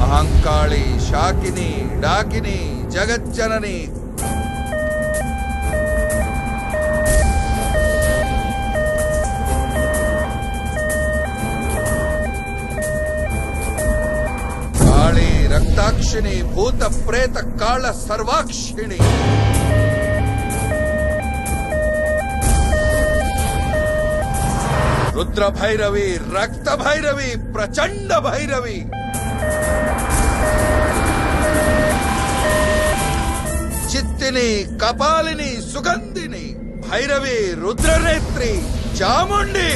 మహంకాళి శాకిని డాకిని జగజ్జనని కాళి రక్తాక్షిణి భూత ప్రేత కాళ సర్వాక్షిణి రుద్ర భైరవి రక్త భైరవి ప్రచండ భైరవి చిత్తిని కపాలిని సుగంధిని భైరవి రుద్రనేత్రి చాముండి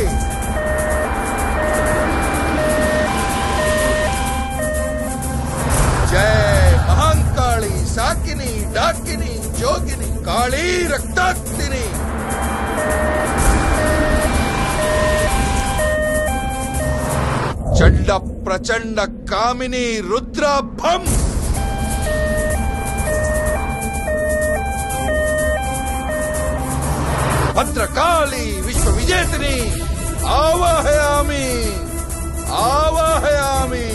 జయ మహంకాళి సాకిని డాకిని జోగిని కాళీ రక్తాక్తిని చండ ప్రచండ కామిని రుద్రాభం భద్రకాళి విశ్వ విజేతిని ఆవాహయామి ఆవాహయామి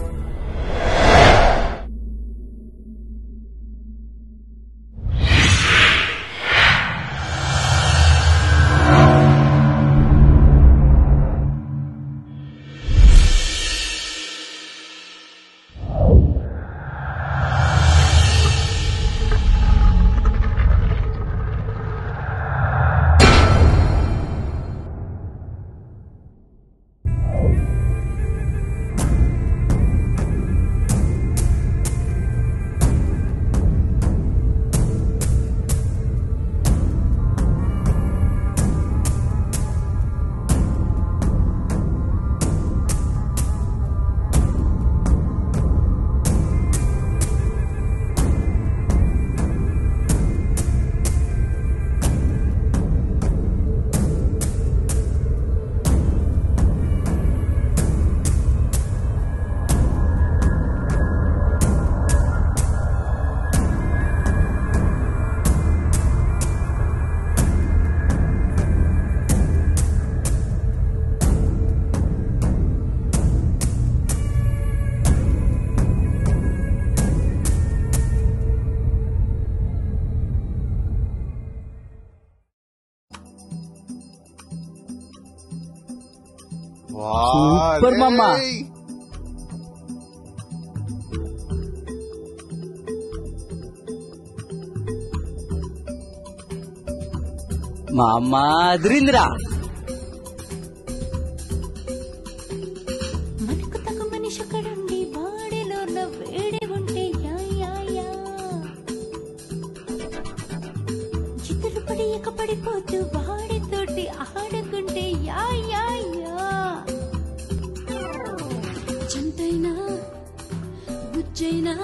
సూపర్ మామ. వాలేయ్. మా అమ్మ అదిరిందిరా మనకు తగ మనిషి ఒకడుండి బాడీలో ఉన్న వేడి ఉంటే యా యా యా చితులు పడి ఎక పడిపోతూ వాడితోటి ఆడుకుంటే యా యా యా చింతైనా బుజ్జైనా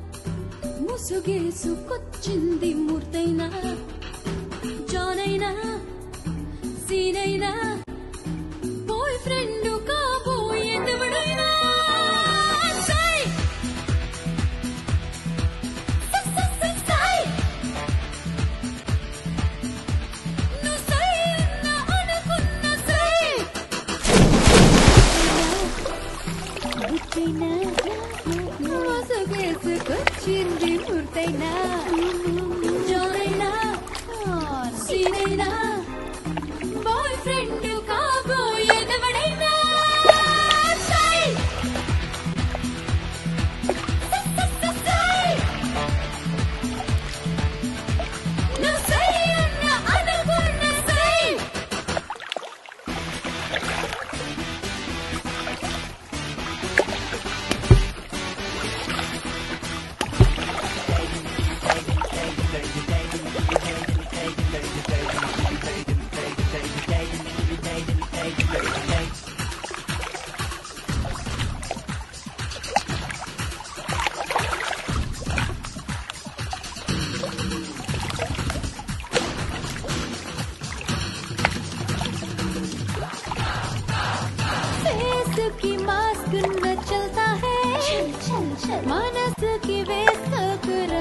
ముసుగేసుకొచ్చింది మూర్తైనా జానైనా సీనైనా బాయ్ ఫ్రెండ్ కాబోయేదెవడైనా సై సై, సై, సై, సై. నువ్వు సై అన్నా అనుకున్న సై. బుచ్చైనా, మోసగేసుకొచ్చింది పూర్తయినా జోరైనా సీనైనా బాయ్ ఫ్రెండ్ కాబోయేదెవడైనా సై సై, సై, సై, సై. నువ్వు సై అన్నా అనుకున్న సై फेस की मास्क न चलता है మనస్ కి వేసుకోకురా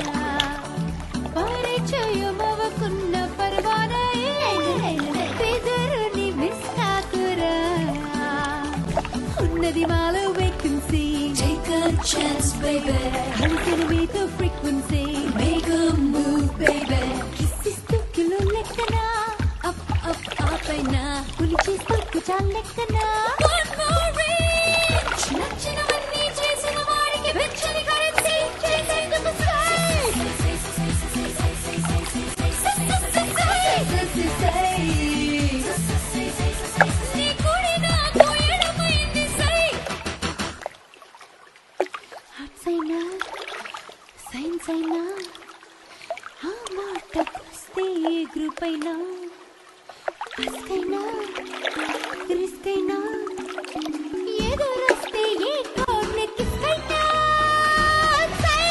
పరిచయం అవ్వకున్న పర్వానై పెదరుని మిస్ కాకురా ఉన్నది మాలో vacancy Take a chance, baby. కలిసిన మీతో frequency. Make a move, baby. కిస్సిస్తూ కిలో లెక్కన. Up, up, up అయినా. పులిచేస్తూ కుచాల్ లెక్కన. One more reach. నచ్చినవన్నీ చేసిన వాడికి వెచ్చని currency. చేసేందుకు నీ కుడి నాకు ఎడమైంది సై ఆర్ట్స్ అయినా సైన్స్ అయినా ఆ మాట వస్తే ఏ గ్రూప్ అయినా రిస్క్ అయినా రిస్క్ అయినా ఏదో వస్తే ఏ కోడ్ కిస్ అయినా సై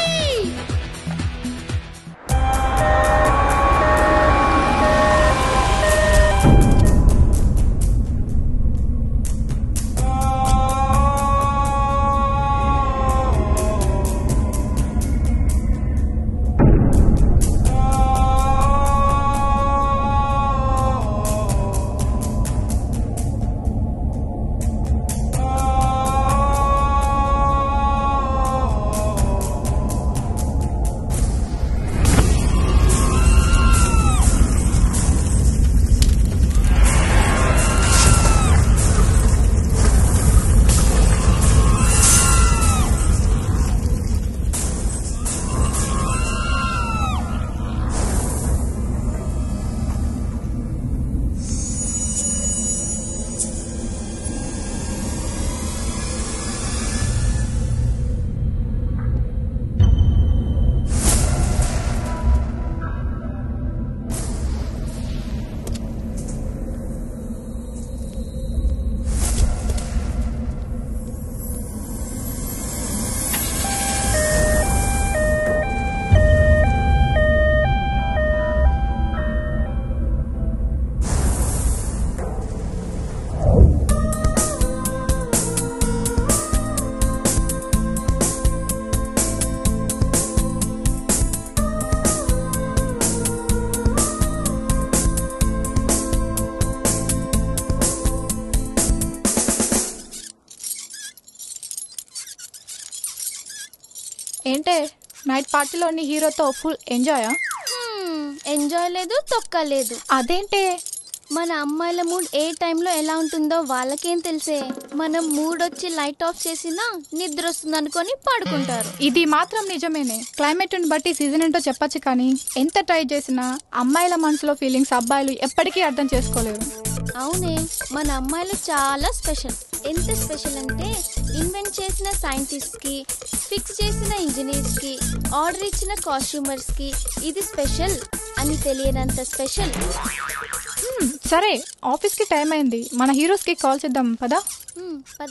ఏంటే నైట్ పార్టీలో నీ హీరోతో ఫుల్ ఎంజాయా ఎంజాయ్ లేదు తొక్క లేదు అదేంటే మన అమ్మాయిల మూడ్ ఏ టైంలో ఎలా ఉంటుందో వాళ్ళకేం తెలిసే మనం మూడ్ వచ్చి లైట్ ఆఫ్ చేసినా నిద్ర వస్తుంది అనుకొని పడుకుంటారు ఇది మాత్రం నిజమేనే క్లైమేట్ ని బట్టి సీజన్ ఏంటో చెప్పొచ్చు కానీ ఎంత ట్రై చేసినా అమ్మాయిల మనసులో ఫీలింగ్స్ అబ్బాయిలు ఎప్పటికీ అర్థం చేసుకోలేరు అవునే మన అమ్మాయిలు చాలా స్పెషల్ ఎంత స్పెషల్ అంటే ఇన్వెంట్ చేసిన సైంటిస్ట్ కి ఫిక్స్ చేసిన ఇంజనీర్స్ కి ఆర్డర్ ఇచ్చిన కాస్ట్యూమర్స్ కి ఇది స్పెషల్ అని తెలియనంత స్పెషల్ హ్మ్, సరే ఆఫీస్ కి టైం అయింది మన హీరోస్ కి కాల్ చేద్దాం పదా హ్మ్, పద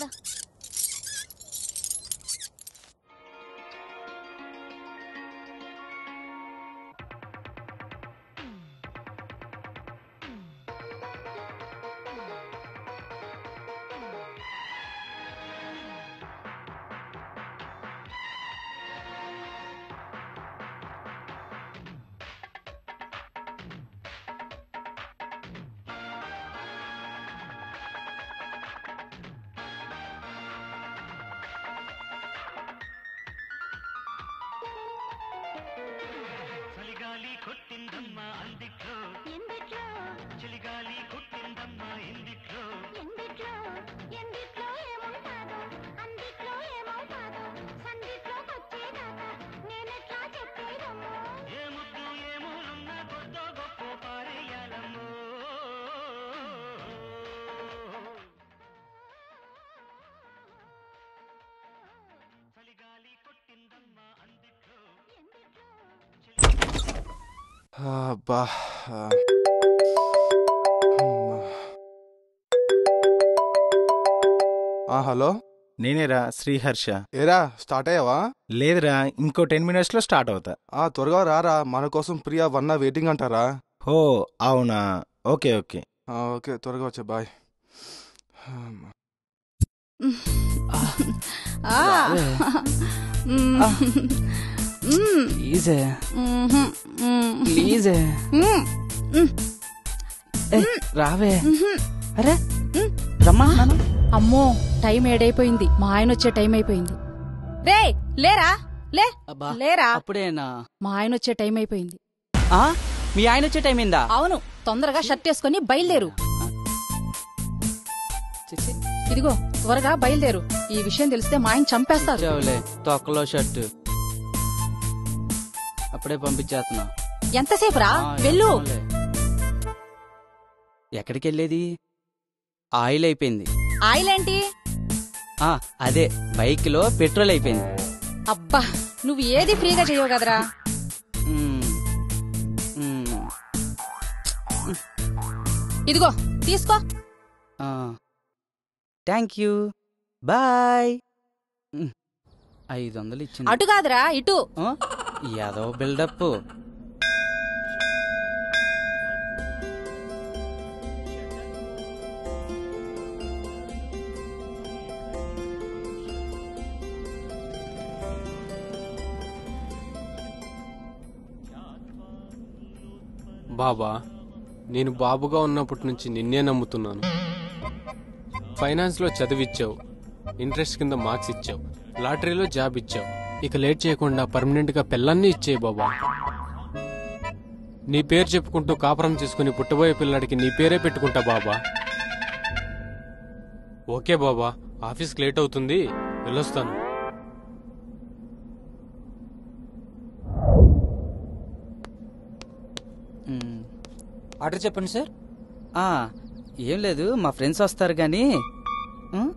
చలిగాలి కొట్టిందమ్మా అందిట్లో ఎందిట్లో చలిగాలి కొట్టిందమ్మా ఇందిట్లో ఎందిట్లో ఎందిట్లో ఏముంటాదో అందిట్లో ఏమవుతాదో సందిట్లో వచ్చేదాకా నేనెట్లా చెప్పేదమ్మో ఏ ముద్దు ఏ మూలున్న కొద్దో గొప్ప పారేయాలమ్మో చలిగాలి కొట్టిందమ్మా అందిట్లో అబ్బా ఆ. అమ్మా. ఆ, హలో నేనేరా శ్రీహర్ష ఏరా స్టార్ట్ అయ్యావా లేదురా ఇంకో టెన్ మినిట్స్ లో స్టార్ట్ అవుతా ఆ త్వరగా రారా మన కోసం ప్రియా వన్ వెయిటింగ్ అంటారా హో అవునా ఓకే ఓకే ఆ, ఓకే త్వరగా వచ్చే బాయ్ అమ్మా. ప్లీజే ప్లీజే ఏ, రావే అరే రమ్మా అమ్మో టైం ఏడైపోయింది మా ఆయన వచ్చే టైం అయిపోయింది రే లేరా లే అబ్బా లేరా అప్పుడేనా మా ఆయన వచ్చే టైం అయిపోయింది ఆ మీ ఆయన వచ్చే టైం ఏందా అవును తొందరగా షర్ట్ వేసుకొని బయలుదేరు ఇదిగో త్వరగా బయలుదేరు ఈ విషయం తెలిస్తే మా ఆయన చంపేస్తారు చావులే తొక్కలో షర్టు అప్పుడే పంపించేస్తున్నా ఎంతసేపు రా ఆ, వెళ్ళు వెళ్తాంలే. ఎక్కడికి వెళ్ళేది ఆయిల్ అయిపోయింది ఆయిల్ ఏంటి ఆ అదే బైక్ లో పెట్రోల్ అయిపోయింది అబ్బా నువ్వు ఏది ఫ్రీగా చేయవు కదరా మ్మ్. మ్మ్. ఇదిగో తీసుకో ఆ. థ్యాంక్ యూ బాయ్ మ్మ్. ఐదు వందలు ఇచ్చింది అటు కాదురా ఇటు ఆ? ఏదో బిల్డప్ బాబా నేను బాబుగా ఉన్నప్పటి నుంచి నిన్నే నమ్ముతున్నాను ఫైనాన్స్లో చదివిచ్చావు ఇంట్రెస్ట్ కింద మార్క్స్ ఇచ్చావు లాటరీలో జాబ్ ఇచ్చావు ఇక లేట్ చేయకుండా పర్మనెంట్గా పిల్లల్ని ఇచ్చేయి బాబా నీ పేరు చెప్పుకుంటూ కాపురం చేసుకుని పుట్టబోయే పిల్లాడికి నీ పేరే పెట్టుకుంటా బాబా ఓకే బాబా ఆఫీస్కి లేట్ అవుతుంది వెళ్ళొస్తాను మ్మ్. ఆర్డర్ చెప్పండి సార్ ఆ, ఏం లేదు మా ఫ్రెండ్స్ వస్తారు కానీ ఉం?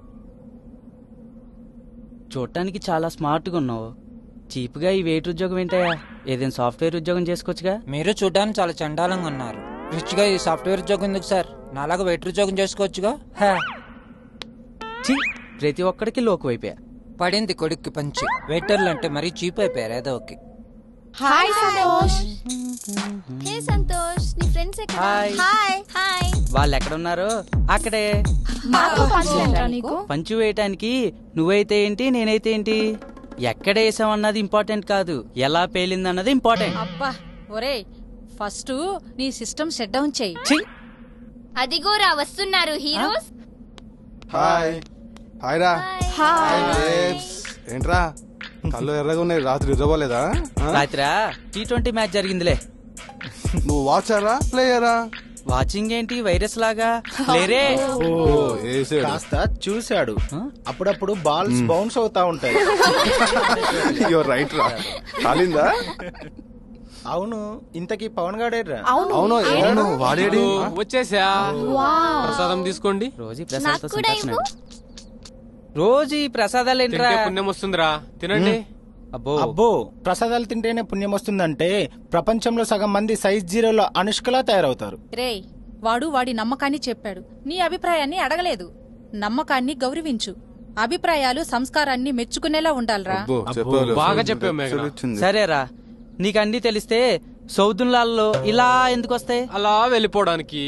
చూడటానికి చాలా స్మార్ట్గా ఉన్నావు చీప్గా ఈ వెయిట్ ఉద్యోగం ఏంటయ్యా ఏదైనా సాఫ్ట్వేర్ ఉద్యోగం చేసుకోవచ్చుగా మీరు చూడడానికి చాలా చండాలంగా ఉన్నారు రిచ్ గా ఈ సాఫ్ట్వేర్ ఉద్యోగం ఎందుకు సార్ నాలాగా వెయిటర్ ఉద్యోగం చేసుకోవచ్చుగా హా. ఛీ ప్రతి ఒక్కడికి లోకు అయిపోయా పడింది కొడుక్కి పంచి వెయిటర్లు అంటే మరీ చీప్ అయిపోయారు ఏదో okay hi Santosh hey Santosh నీ ఫ్రెండ్స్ ఎక్కడ హాయ్. హాయ్ హాయ్ వాళ్ళు ఎక్కడున్నారు అక్కడే మాకు పంచలేంట్రా నీకు పంచు వేయటానికి నువ్వైతే ఏంటి నేనైతే ఏంటి ఎక్కడ వేసామన్నది ఇంపార్టెంట్ కాదు ఎలా పేలిందన్నది ఇంపార్టెంట్ అబ్బా ఒరేయ్ ఫస్ట్ నీ సిస్టమ్ షట్ డౌన్ చేయి ఛీ అదిగోరా వస్తున్నారు హీరోస్ హాయ్ హాయ్ రా హాయ్ babes. ఏంట్రా కళ్ళు ఎర్రగా ఉన్నాయి రాత్రి ఇవ్వలేదా రాత్రా టీ ట్వంటీ మ్యాచ్ జరిగిందిలే నువ్వు వాచరా ప్లేయరా వాచింగ్ ఏంటి వైరస్ లాగా లేరే ఓ వేసాడు కాస్త చూశాడు అప్పుడప్పుడు బాల్స్ బౌన్స్ అవుతా ఉంటాయి యువర్ రైట్ రా కాలిందా అవును ఇంతకీ పవన్ గాడేరా అవును అవును వాడేడి వచ్చేసా ప్రసాదం తీసుకోండి రోజు ఈ నాకు ప్రసాదాలతో కూడా ఇవ్వు. సంతోషం. రోజు ఈ ప్రసాదాలు ఏంట్రా తింటే పుణ్యం వస్తుందిరా తినండి అబ్బో అబ్బో ప్రసాదాలు తింటేనే పుణ్యం వస్తుందంటే ప్రపంచంలో సగం మంది సైజ్ జీరోలో అనుష్కలా తయారవుతారు రేయ్ వాడు వాడి నమ్మకాన్ని చెప్పాడు నీ అభిప్రాయాన్ని అడగలేదు నమ్మకాన్ని గౌరవించు అభిప్రాయాలు సంస్కారాన్ని మెచ్చుకునేలా ఉండాలిరా అబ్బో, చెప్పావు. బాగా చెప్పావు మేఘన. అసలు ఇచ్చింది. సరేరా నీకు అన్ని తెలిస్తే సౌదులాల్లో ఇలా ఎందుకు వస్తాయి అలా వెళ్ళిపోవడానికి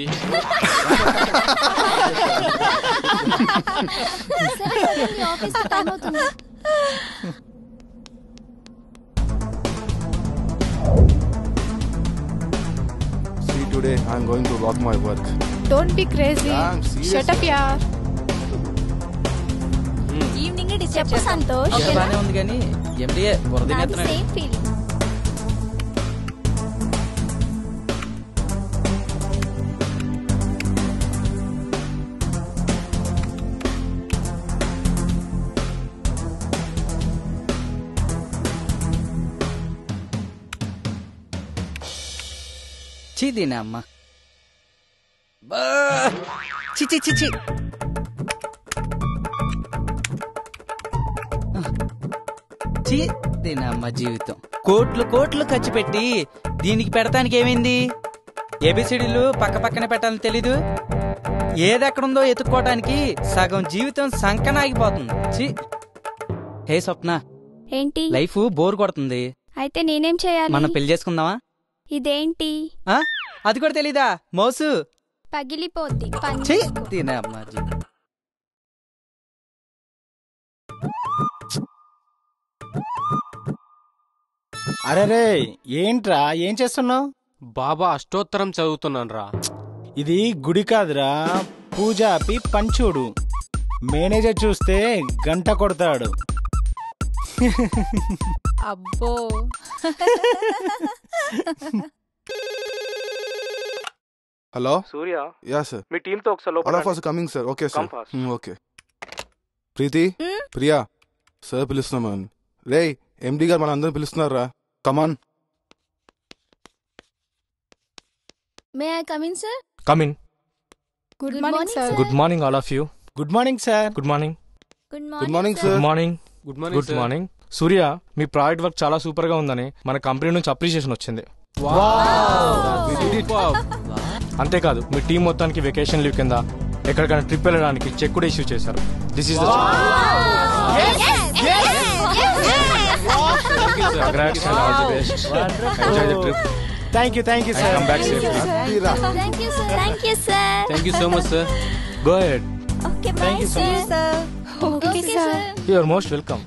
సరే నీ ఆఫీస్ టైం అవుతుంది See today I'm going to rock my work. Don't be crazy Yeah, I'm serious. Shut up yeah evening decide చెప్పు సంతోష్ ఇంకా బానే ఉంది కానీ ఎండిఏ నాది బురదనేస్తున్నాడు సేమ్ ఫీలింగ్ చీ దీని అమ్మ బా! చి చి చి చి చి దీని అమ్మ జీవితం కోట్లు కోట్లు ఖర్చు పెట్టి దీనికి పెడతానికి ఏమైంది ఏబిసిడీలు పక్క పక్కన పెట్టాలని తెలీదు ఏది ఎక్కడుందో ఎత్తుక్కోవటానికి సగం జీవితం సంకనాగిపోతుంది చి హే స్వప్న ఏంటి లైఫ్ బోర్ కొడుతుంది అయితే నేనేం చేయాలి మనం పెళ్లి చేసుకుందామా ఇదేంటి ఆ? అది కూడా తెలీదా మోసు పగిలిపోద్ది పని ఛీ! చేసుకో. దీని అమ్మ జీవితం అరే ఏంట్రా ఏం చేస్తున్నావు బాబా అష్టోత్తరం చదువుతున్నాను రా ఇది గుడి కాదురా పూజ ఆపి పంచుడు మేనేజర్ చూస్తే గంట కొడతాడు అబ్బో హలో సూర్య యా సార్ మీ టీంతో ఒకసారి ఆల్ ఆఫ్ లోపల us coming sir okay Come sir fast. Okay Preethi Priya sir పిలుస్తున్నాం రే ఎండి గారు మన అందరం పిలుస్తున్నారా come on may I come in sir come in good Good morning morning, sir good morning all of you good morning sir good morning good good morning good sir morning good morning good morning Surya మీ project work చాలా super గా ఉందని మన company నుంచి appreciation వచ్చింది అంతేకాదు మీ team మొత్తానికి వెకేషన్ లీవ్ కింద ఎక్కడికైనా ట్రిప్ వెళ్ళడానికి చెక్ కూడా ఇష్యూ చేశారు this is the congrats and all the best enjoy the trip thank you thank you sir come back safely thank you sir thank you sir thank you so much sir go head okay Thank bye you so sir okay sir you are most welcome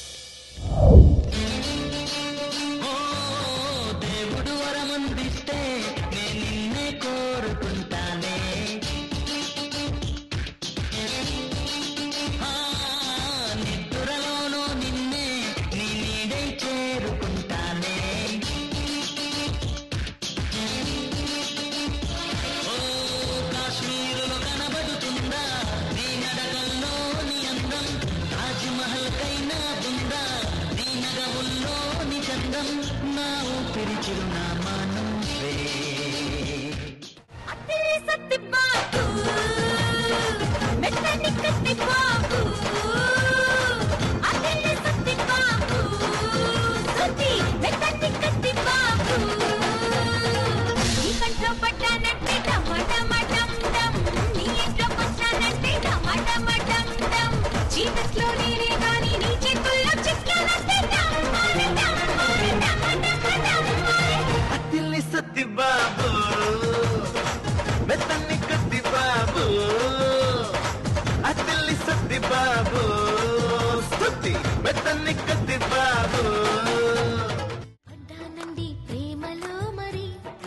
చీకట్లో నేనే గాని నీ చేతుల్లో చిక్కానంటే డమ్మారే, డమ్మారే, డమ్మ, డమ్మ, డమ్మారే. అతిల్లి సత్తి బాబు మెత్తని కత్తి బాబు అతిల్లి సత్తి బాబు స్తుతి మెత్తని కత్తి బాబు పడ్డానండి ప్రేమలో మరి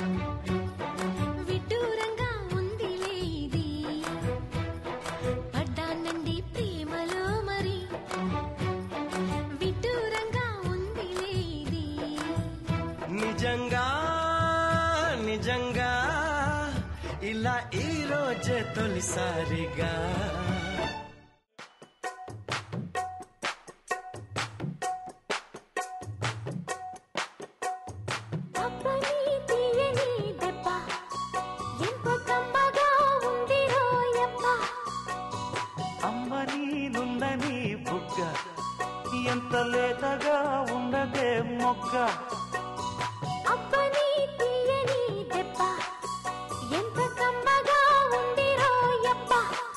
విడ్డూరంగా ఉందిలే ఇది పడ్డానండి ప్రేమలో మరి విడ్డూరంగా ఉందిలే ఇది నిజంగా నిజంగా ఇలా ఈ రోజే తొలిసారిగా అప్పని తీయని దెబ్బ ఎంత కమ్మగా ఉంది రోయప్ప అమ్మని నుందని బుగ్గ ఎంత లేతగా ఉండదే మొగ్గ అప్పని తీయని దెబ్బ ఎంత కమ్మగా ఉంది రోయప్ప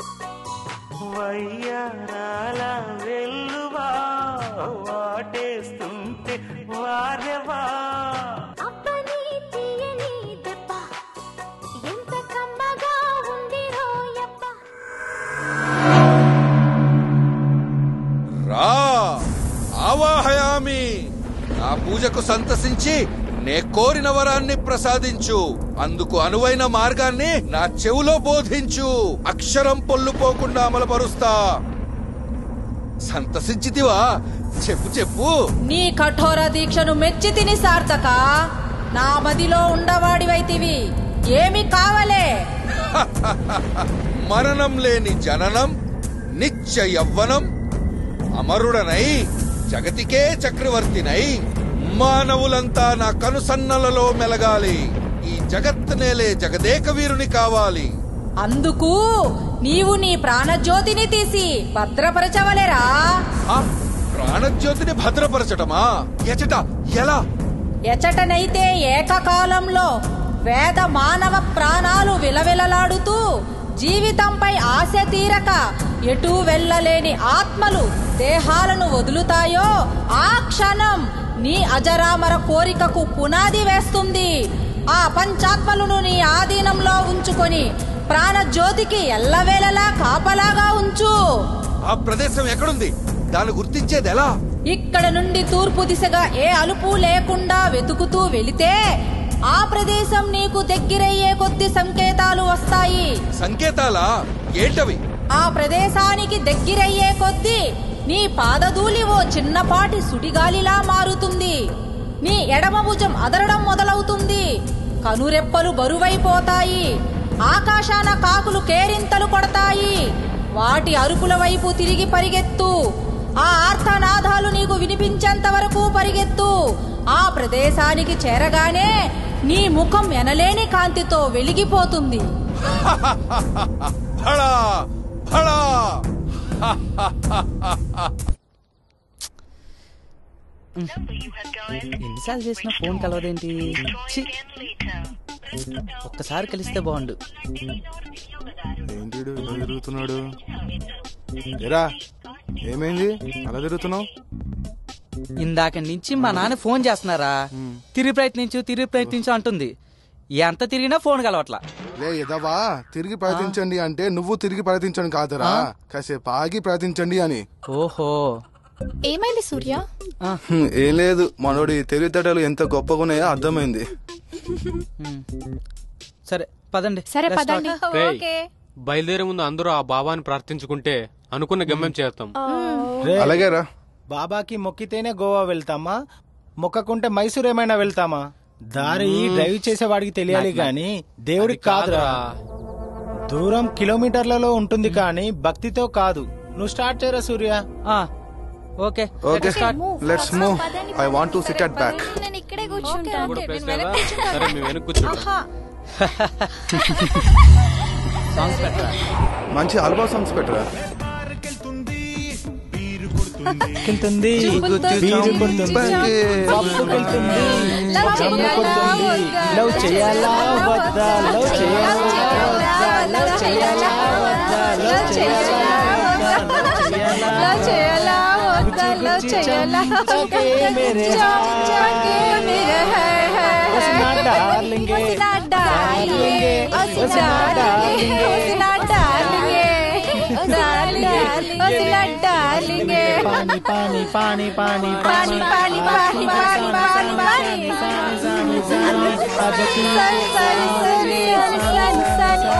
వయ్యారాల వెల్లువా వాటేస్తుంటే వారెవా అప్పని తీయని దెబ్బ ఎంత కమ్మగా ఉంది రోయప్ప రా ఆవాహయామి నా పూజకు సంతసించి నే కోరిన వరాన్ని ప్రసాదించు అందుకు అనువైన మార్గాన్ని నా చెవులో బోధించు అక్షరం పొల్లుపోకుండా అమలుపరుస్తా సంతసించితివా చెప్పు చెప్పు నీ కఠోర దీక్షను మెచ్చి తిని సార్థక నా మదిలో ఉండవాడివైతివి ఏమి కావలే మరణం లేని జననం నిత్య యవ్వనం అమరుడనై జగతికే చక్రవర్తినై మానవులంతా నా కనుసన్నలలో మెలగాలి ఈ జగత్ నేలే జగదేక వీరుని కావాలి అందుకు నీవు నీ ప్రాణజ్యోతిని తీసి భద్రపరచవలేరా ఆ ప్రాణజ్యోతిని భద్రపరచటమా ఎచట ఎలా ఎచటనైతే ఏకకాలంలో వేద మానవ ప్రాణాలు విలవిలలాడుతూ జీవితంపై ఆశ తీరక ఎటూ వెళ్ళలేని ఆత్మలు దేహాలను వదులుతాయో ఆ క్షణం నీ అజరామర కోరికకు పునాది వేస్తుంది ఆ పంచాత్మలను నీ ఆధీనంలో ఉంచుకొని ప్రాణజ్యోతికి ఎల్లవేళలా కాపలాగా ఉంచు ఆ ప్రదేశం ఎక్కడుంది దాన్ని గుర్తించేది ఎలా ఇక్కడ నుండి తూర్పు దిశగా ఏ అలుపు లేకుండా వెతుకుతూ వెళితే ఆ ప్రదేశం నీకు దగ్గరయ్యే కొద్ది సంకేతాలు వస్తాయి సంకేతాలా ఏంటవి ఆ ప్రదేశానికి దగ్గరయ్యే కొద్దీ నీ పాదధూళి ఓ చిన్నపాటి సుడిగాలిలా మారుతుంది నీ ఎడమ భుజం అదరడం మొదలవుతుంది కనురెప్పలు బరువైపోతాయి ఆకాశాన కాకులు కేరింతలు కొడతాయి వాటి అరుపుల వైపు తిరిగి పరిగెత్తు ఆ ఆర్తనాదాలు నీకు వినిపించేంత వరకు పరిగెత్తు ఆ ప్రదేశానికి చేరగానే నీ ముఖం ఎనలేని కాంతితో వెలిగిపోతుంది ఫళా ఫళా ఎన్నిసార్లు చేసినా ఫోన్ కలవదేంటి ఛీ! ఒక్కసారి కలిస్తే బాగుండు ఏంటి వీడు ఇలా తిరుగుతున్నాడు ఎరా ఏమైంది అలా తిరుగుతున్నావు ఇందాక నుంచి మా నాన్న ఫోన్ చేస్తున్నారా తిరిగి ప్రయత్నించు తిరిగి ప్రయత్నించు అంటుంది ఎంత తిరిగినా ఫోన్ కలవట్లా లే ఎదవా తిరిగి ప్రయత్నించండి అంటే నువ్వు తిరిగి ప్రయత్నించండి కాదురా కాసేపు ఆగి ప్రయత్నించండి అని ఓహో ఏమైంది సూర్య హ్మ్, ఏం లేదు మనోడి తెలివితేటలు ఎంత గొప్పగా ఉన్నాయో అర్థమైంది సరే పదండి సరే Let's పదండి start. రేయ్, బయలుదేరే ముందు అందరూ ఆ బాబాని ప్రార్థించుకుంటే అనుకున్న గమ్యం చేస్తాం రే, అలాగేరా బాబాకి మొక్కితేనే గోవా వెళ్తామా మొక్కకుంటే మైసూర్ ఏమైనా వెళ్తామా దారి డ్రైవ్ చేసేవాడికి తెలియాలి గాని దేవుడికి కాదురా దూరం కిలోమీటర్లలో ఉంటుంది కానీ భక్తితో కాదు నువ్వు స్టార్ట్ చేయరా Surya okay okay let's move I want to sit at back నేను ఇక్కడే కూర్చుంటాను కూడా ప్లేస్ లేదా సరే మేము వెనక్కి కూర్చుంటాం సాంగ్స్ పెట్టరా మంచి ఆల్బమ్ సాంగ్స్ పెట్టరా కెళ్తుంది బీరు కొడుతుంది పప్పుకెళ్తుంది జమ్ము కొడుతుంది లవ్ చేయాలా వద్దా లవ్ చేయాలా వద్దా లవ్ చేయాలా వద్దా లవ్ చేయాలా వద్దా లవ్ చేయాలా వద్దా లవ్ చేయాలా చకే మేరే హస్నా డార్లింగే డార్లింగే హస్నా డార్లింగే పాని పాని పాని పాని పాని పాని పాని పాని పాని పాని సరి సరి సరి సరి సరి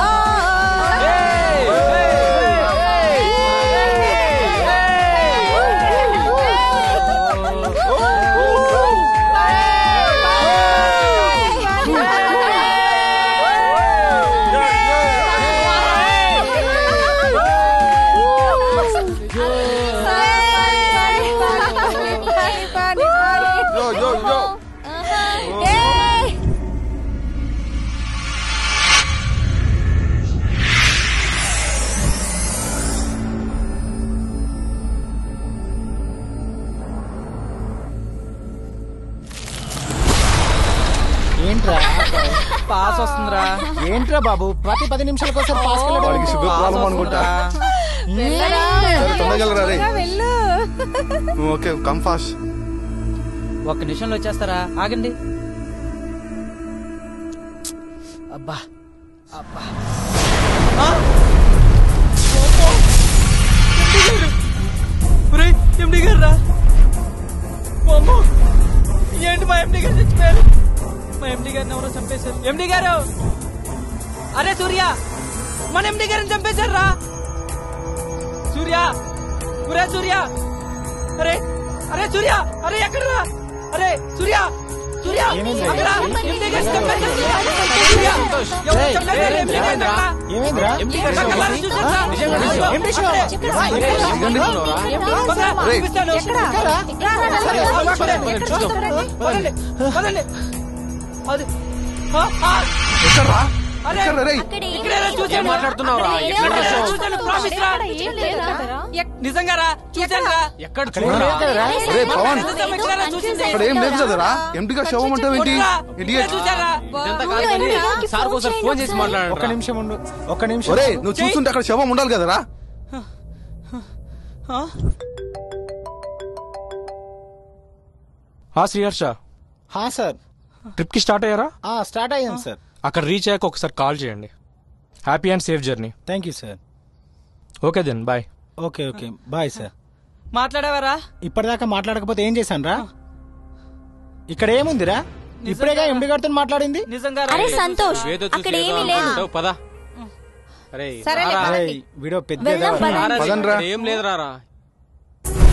యో యో యో ఏంట్రా పాస్ వస్తుందిరా ఏంట్రా బాబు ప్రతి పది నిమిషాలకు ఒకసారి పాస్ వాడికి షుగర్ ప్రాబ్లం అనుకుంటా సరే తొందరగా వెళ్ళరా రే ఓకే కమ్ ఫాస్ట్ ఒక్క నిమిషంలో వచ్చేస్తారా ఆగండి అబ్బా అబ్బా ఆ! ఒరేయ్, ఎండి గారు రా అమ్మో, ఏంటి మా ఎండి గారు చచ్చిపోయారు మా ఎండి గారిని ఎవరో చంపేశారు ఎండి గారు అరే సూర్య మన ఎండి గారిని చంపేశారు రా సూర్య ఒరే సూర్య అరే అరే సూర్య అరే ఎక్కడ రా అరే సూర్య సూర్య ఏమైంది? అక్కడ ఎండి గారిని చంపేశారు సూర్య ఎవరో చంపేశారు ఎండి గారిని అక్కడ. ఏమైందిరా ఎండి గారు కళ్ళారా చూశారు రా? నిజంగా? ఎండి శివ? దిగండి. పదరా, రేయ్. చూపిస్తాను. సరే, పదండి, పదండి, పదండి. అది ఆ, ఆ. ఎక్కడ్రా అరే, ఎక్కడ్రా రేయ్ ఇక్కడే రా, చూశాను. ఏం మాట్లాడుతున్నావురా? ఎక్కడ ఇక్కడే రా, చూసావు? చూశాను, ప్రామిస్ రా. ఎక్- నిజంగా రా చూశాను రా ఎక్కడ అక్కడ ఏం లేదు కదరా? ఒరే పవన్ నిజం ఇక్కడే రా, చూసింది. అక్కడ ఏం లేదు కదరా ఎంటిగా శవం అంటావు ఏంటి కొట్టురా, ఇడియట్ ఇక్కడే చూశారా? ఇదంతా కాదు కానీ సార్ ఒకసారి ఫోన్ చేసి ఒక్క మాట్లాడండి నిమిషం ఉండు ఒక్క నిమిషం ఒరే నువ్వు చూస్తుంటే అక్కడ శవం ఉండాలి కదరా ఆ? ఆ శ్రీహర్ష హా సార్ ట్రిప్ కి స్టార్ట్ అయ్యారా ఆ స్టార్ట్ అయ్యాను సార్ అక్కడ రీచ్ అయ్యాక ఒకసారి కాల్ చేయండి happy and safe journey thank you sir okay then bye okay okay bye sir మాట్లాడావారా ఇప్పటిదాకా మాట్లాడకపోతే ఏం చేశాను రా ఇక్కడ ఏముందిరా ఇప్పుడేగా ఎండి గారితో మాట్లాడింది నిజంగా అరే సంతోష్ ఏదో అక్కడ చూసి ఏదో ఏమీ లేదు అనుకుంటావు పదా అరే సరేలే, రారా. పదండి. వీడియో పెద్ద వెళ్దాం, పదండి. రారా రే, పదండ్రా. ఇక్కడ ఏం లేదు రారా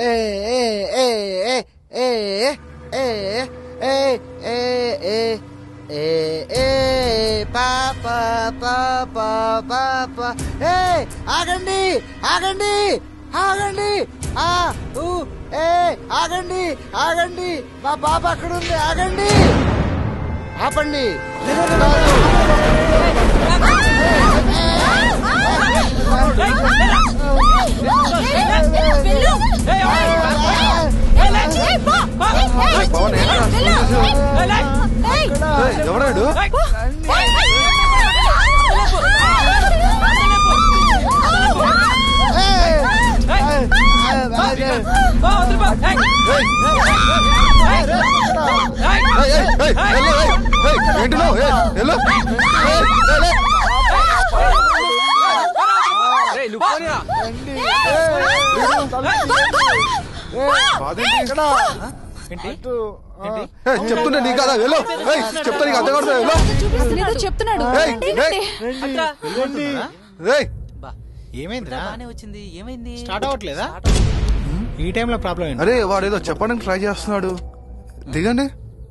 ఏ ఏ ఏ ఏ ఏ ఏ ఏ ఏ ఏ ఏ ఏ పాప పాప పాప ఏ ఆగండి ఆగండి ఆగండి ఆ ఊ ఏ ఆగండి ఆగండి మా పాప అక్కడ ఉంది ఆగండి ఆపండి పవన్ ఏంట్రా? ఏయ్, ఎవరాడు ఏయ్, ఏయ్, ఏయ్, వెళ్ళు, ఏయ్, ఏయ్, ఏంటి నువ్వు? ఏయ్, వెళ్ళు. ఏయ్, ఏయ్, లే. ఏయ్, చెప్తుంటే నీ కదా వెళ్ళు ఏయ్, చెప్తా నీకు అర్థం కాదు వెళ్ళు ఏదో చెప్తున్నాడు ఏయ్, ఏయ్, ఏయ్, ఏమైందిరా బానే వచ్చింది ఏమైంది స్టార్ట్ అవ్వట్లేదా ఈ టైంలో ప్రాబ్లం ఏంటి అరే వాడు ఏదో చెప్పడానికి ట్రై చేస్తున్నాడు దిగండి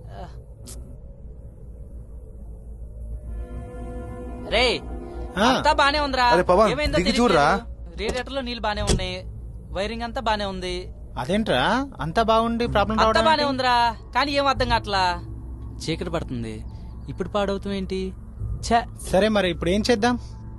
రే ఆ. అంతా బానే ఉందిరా అరే పవన్, ఏమైందో దిగి తెలియట్లేదు. చూడురా. రేడియేటర్ లో నీళ్లు బానే ఉన్నాయి వైరింగ్ అంతా బానే ఉంది అదేంట్రా అంతా బాగుండి ప్రాబ్లం అంతా రావడం బానే ఏంటి? ఉందిరా కానీ ఏం అర్థం కావట్లా చీకటి పడుతుంది ఇప్పుడు పాడవుతాం ఏంటి ఛే సరే మరి ఇప్పుడు ఏం చేద్దాం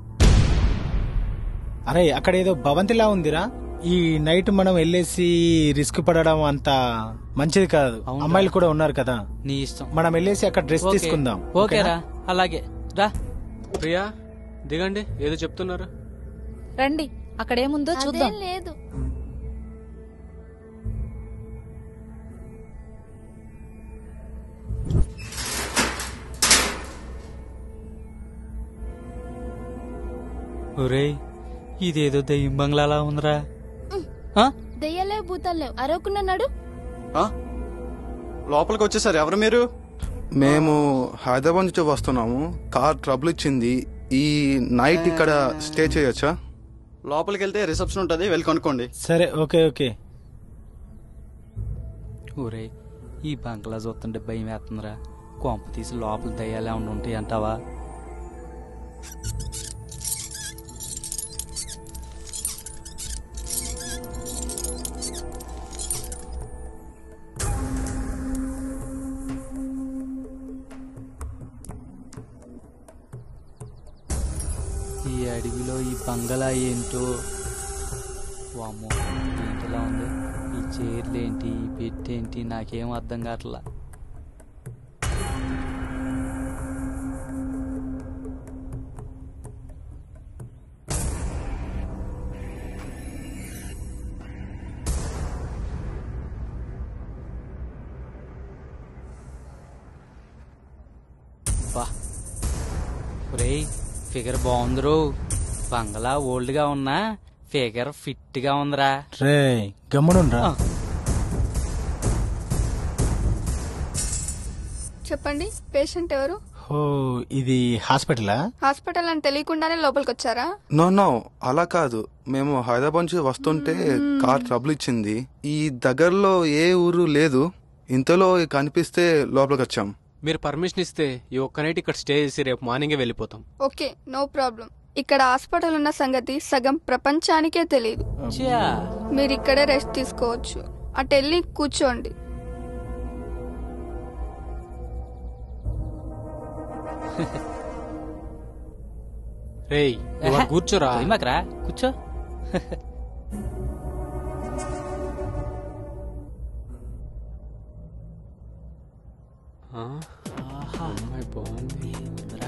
అరే అక్కడ ఏదో భవంతిలా ఉందిరా ఈ నైట్ మనం వెళ్ళేసి రిస్క్ పడడం అంత మంచిది కాదు అవునురా. అమ్మాయిలు కూడా ఉన్నారు కదా నీ ఇష్టం మనం వెళ్ళేసి అక్కడ డ్రెస్ ఓకే. తీసుకుందాం ఓకేరా అలాగే రా ప్రియా దిగండి ఏదో చెప్తున్నారు రండి అక్కడేముందో చూద్దాం అదేం లేదు ఒరేయ్ ఇదేదో దయ్యం బంగ్లాలా ఉందిరా ఆ? దెయ్యాలే భూతాలేవు అరవకుండా నడు లోపలికి వచ్చేసారు ఎవరు మీరు మేము హైదరాబాద్ నుంచి వస్తున్నాము కార్ ట్రబుల్ ఇచ్చింది ఈ నైట్ ఇక్కడ స్టే చేయొచ్చా లోపలికి వెళ్తే రిసెప్షన్ ఉంటుంది వెళ్ళి కొనుక్కోండి సరే ఓకే ఓకే ఒరేయ్ ఈ బంగ్లా చూస్తుంటే భయం వేస్తుందిరా కొంప తీసి లోపల దయ్యాలే ఉండి ఉంటాయి అంటావా ఈ అడవిలో ఈ బంగళా ఏంటో వామ్మో ఏంటిలా ఉంది ఈ చైర్లు ఏంటి ఈ పెట్టేంటి నాకేం అర్థం కావట్లా బా ఒరేయ్ ఫిగర్ బాగుందిరో బంగ్లా ఓల్డ్ గా ఉన్నా ఫిగర్ ఫిట్ గా ఉందిరా రే గమ్మునుండ్రా ఆ. చెప్పండి పేషెంట్ ఎవరు ఓ ఇది హాస్పిటలా హాస్పిటల్ అని తెలియకుండానే లోపలికి వచ్చారా నో నో అలా కాదు మేము హైదరాబాద్ నుంచి వస్తుంటే కార్ ట్రబుల్ ఇచ్చింది ఈ దగ్గరలో ఏ ఊరు లేదు ఇంతలో కనిపిస్తే లోపలికి వచ్చాం మీరు పర్మిషన్ ఇస్తే ఈ ఒక్క నైట్ ఇక్కడ స్టే చేసి రేపు మార్నింగే వెళ్ళిపోతాం ఓకే నో ప్రాబ్లం ఇక్కడ హాస్పిటల్ ఉన్న సంగతి సగం ప్రపంచానికే తెలియదు ఛా, మీరు ఇక్కడే రెస్ట్ తీసుకోవచ్చు అటు వెళ్ళి కూర్చోండి రేయ్ నువ్వు అక్కడ కూర్చోరా పోయిమాకరా కూర్చో ఆ? అమ్మాయి బాగుంది ఉందిరా.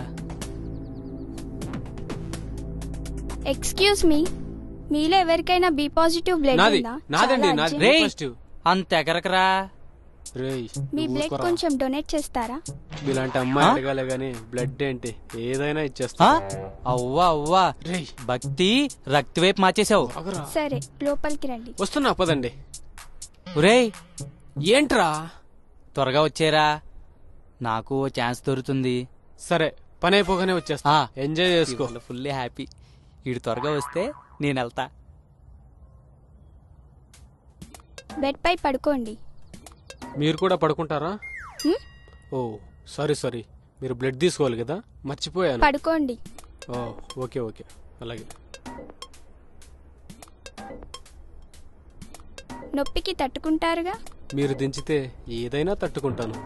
ఎక్స్క్యూజ్ మీ మీలో ఎవరికైనా బి పాజిటివ్ బ్లడ్ నాది ఉందా నాదండి చాలా నాది urgent. రేయ్ ఫస్ట్ అంత ఎగరకరా రేయ్ మీ నువ్వు బ్లడ్ ఊరుకోరా. కొంచెం డొనేట్ చేస్తారా ఇలాంటి అమ్మాయి ఆ? అడగాలే గాని బ్లడ్ ఏంటి ఏదైనా ఆ? ఇచ్చేస్తా అవ్వా అవ్వా రేయ్ భక్తి రక్తి వైపు మార్చేసావు ఆగురా. సరే లోపలికి రండి వస్తున్నా పదండి ఒరేయ్ ఏంట్రా త్వరగా వచ్చేరా నాకు ఓ ఛాన్స్ దొరుకుతుంది సరే పని అయిపోగానే వచ్చేస్తా ఆ. ఎంజాయ్ చేసుకో ఫుల్ హ్యాపీ వీడు త్వరగా వస్తే నేను వెళ్తా బెడ్ పై పడుకోండి మీరు కూడా పడుకుంటారా హ్మ్? ఓ సారీ సారీ మీరు బ్లడ్ తీసుకోవాలి కదా మర్చిపోయాను పడుకోండి ఓ ఓకే ఓకే అలాగే నొప్పికి తట్టుకుంటారుగా మీరు దించితే ఏదైనా తట్టుకుంటాను